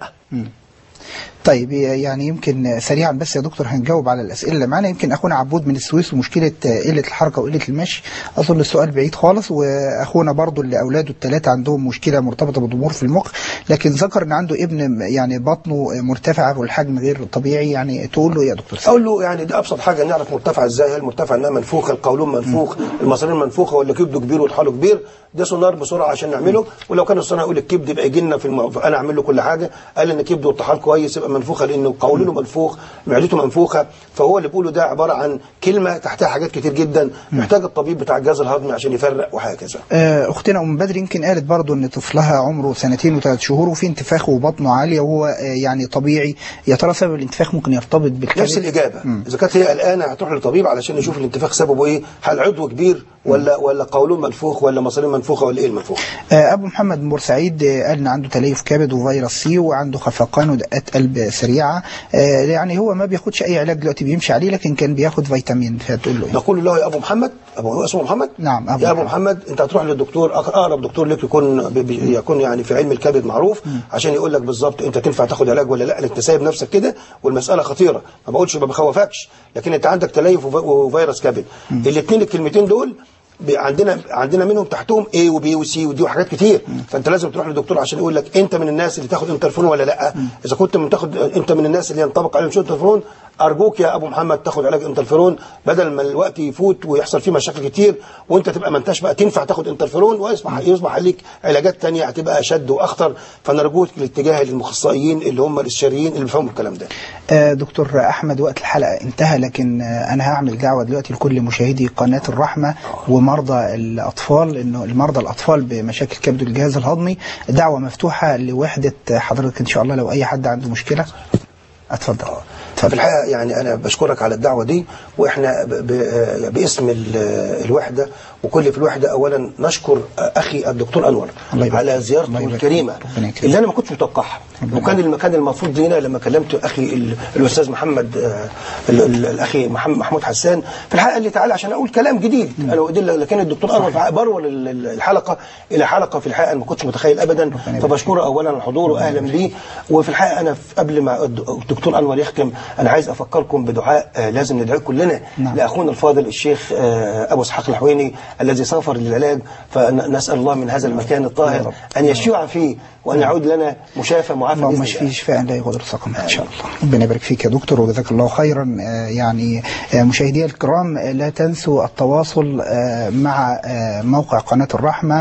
طيب يعني يمكن سريعا بس يا دكتور هنجاوب على الاسئله اللي معانا يمكن اخونا عبود من السويس ومشكله قله الحركه وقله المشي اظن السؤال بعيد خالص واخونا برضو اللي اولاده الثلاثه عندهم مشكله مرتبطه بضمور في المخ لكن ذكر ان عنده ابن يعني بطنه مرتفعه والحجم غير طبيعي يعني تقول له إيه يا دكتور اقول له يعني ده ابسط حاجه نعرف مرتفع ازاي هل مرتفع انها منفوخه القولون منفوخ المصارين منفوخه ولا كبده كبير وطحاله كبير ده سونار بسرعه عشان نعمله ولو كان السونار يقول الكبد يبقى يجي لنا في الم... انا اعمل له كل حاجه قال ان كبده والطحال كويس يبقى منفوخه لانه قولونه منفوخ معدته منفوخه فهو اللي بيقوله ده عباره عن كلمه تحتها حاجات كتير جدا محتاج الطبيب بتاع الجهاز الهضمي عشان يفرق وهكذا آه، اختنا ام بدر يمكن قالت برضو ان طفلها عمره سنتين وثلاث شهور وفي انتفاخ وبطنه عاليه وهو آه، يعني طبيعي يا ترى سبب الانتفاخ ممكن يرتبط بالكبد نفس الاجابه اذا كانت هي قلقانه هتروح للطبيب علشان يشوف الانتفاخ سببه ايه هل عضو كبير ولا ولا قولون منفوخ ولا مصارين منفوخه ولا ايه المنفوخ آه، ابو محمد من بورسعيد آه، قال ان عنده تليف كبد وفيروس سي وعنده خفقان ودقات قلب سريعه آه، يعني هو ما بياخدش اي علاج دلوقتي بيمشي عليه لكن كان بياخد فيتامين فتقول له ايه نقول له يا ابو محمد ابو هو اسمه محمد نعم أبو يا ابو محمد انت هتروح للدكتور أق- اقرب دكتور لك يكون ب- ب- يكون يعني في علم الكبد معروف عشان يقول لك بالظبط انت تنفع تاخد علاج ولا لا انت سايب نفسك كده والمساله خطيره ما بقولش ما بخوفكش لكن انت عندك تليف وف- وفيروس كبد الاثنين الكلمتين دول ب- عندنا عندنا منهم تحتهم A وبي وسي ودي وحاجات كتير فانت لازم تروح للدكتور عشان يقول لك انت من الناس اللي تاخد انترفيرون ولا لا اذا كنت من تاخد انت من الناس اللي ينطبق عليهم شو انترفيرون ارجوك يا ابو محمد تاخد علاج انترفيرون بدل ما الوقت يفوت ويحصل فيه مشاكل كتير وانت تبقى ما انتش بقى تنفع تاخد انترفيرون ويصبح يصبح عليك علاجات تانية هتبقى اشد واخطر فنرجوك الاتجاه للمخصصين اللي هم الاستشاريين اللي بيفهموا الكلام ده آه، دكتور احمد وقت الحلقه انتهى لكن آه، انا هعمل دعوه دلوقتي لكل مشاهدي قناه الرحمه ومرضى الاطفال انه المرضى الاطفال بمشاكل كبد الجهاز الهضمي دعوه مفتوحه لوحده حضرتك ان شاء الله لو اي حد عنده مشكله اتفضل في الحقيقه يعني انا بشكرك على الدعوه دي واحنا ب ب باسم ال- الوحده وكل في الوحده اولا نشكر اخي الدكتور انور الله يبارك على فيك. زيارته الله يبارك الكريمه ربنا يكرمك. اللي انا ما كنتش متوقعها وكان المكان المفروض لينا لما كلمت اخي ال- الاستاذ محمد آه، ال- ال- الاخي محمد محمود حسان في الحقيقه قال لي تعالى عشان اقول كلام جديد انا وإدل لكن الدكتور انور في- برور ال- ال- الحلقه الى حلقه في الحقيقه انا ما كنتش متخيل ابدا فبشكره اولا على حضوره واهلا بيه وفي الحقيقه انا في- قبل ما الد- الدكتور انور يختم انا عايز افكركم بدعاء آه، لازم ندعي كلنا نعم. لاخونا الفاضل الشيخ آه، ابو اسحاق الحويني الذي سافر للعلاج فنسال الله من هذا المكان يا الطاهر رب. ان يشفع فيه وان يعود لنا مشافى معافى اللهم باذن اشفيه الله شفاء لا يغادر سقما ان شاء الله ربنا يبارك فيك يا دكتور وجزاك الله خيرا آه، يعني آه، مشاهدي الكرام آه، لا تنسوا التواصل آه، مع آه، موقع قناه الرحمه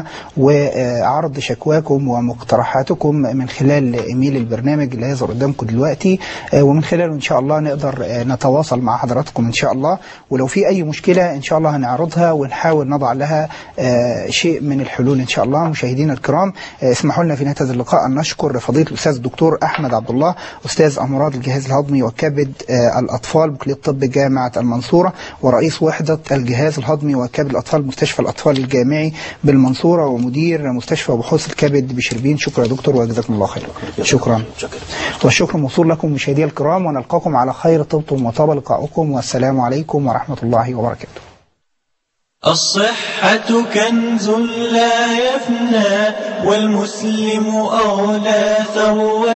وعرض شكواكم ومقترحاتكم من خلال ايميل البرنامج اللي هيظهر قدامكم دلوقتي آه، ومن خلاله ان شاء الله نقدر آه، نتواصل مع حضراتكم ان شاء الله ولو في اي مشكله ان شاء الله هنعرضها ونحاول نضع لها آه، شيء من الحلول ان شاء الله مشاهدينا الكرام آه، اسمحوا لنا في نهايه هذا اللقاء ان نشكر فضيله الاستاذ الدكتور احمد عبد الله استاذ امراض الجهاز الهضمي وكبد آه، الاطفال بكليه الطب جامعه المنصوره ورئيس وحده الجهاز الهضمي وكبد الاطفال مستشفى الاطفال الجامعي بالمنصوره ومدير مستشفى بحوث الكبد بشربين شكرا يا دكتور وجزاكم الله خيرا شكرا شكرا والشكر موصول لكم مشاهدي الكرام ونلقاكم على خير طبتم وطاب لقاؤكم والسلام عليكم ورحمه الله وبركاته الصحة كنز لا يفنى والمسلم أولى ثروة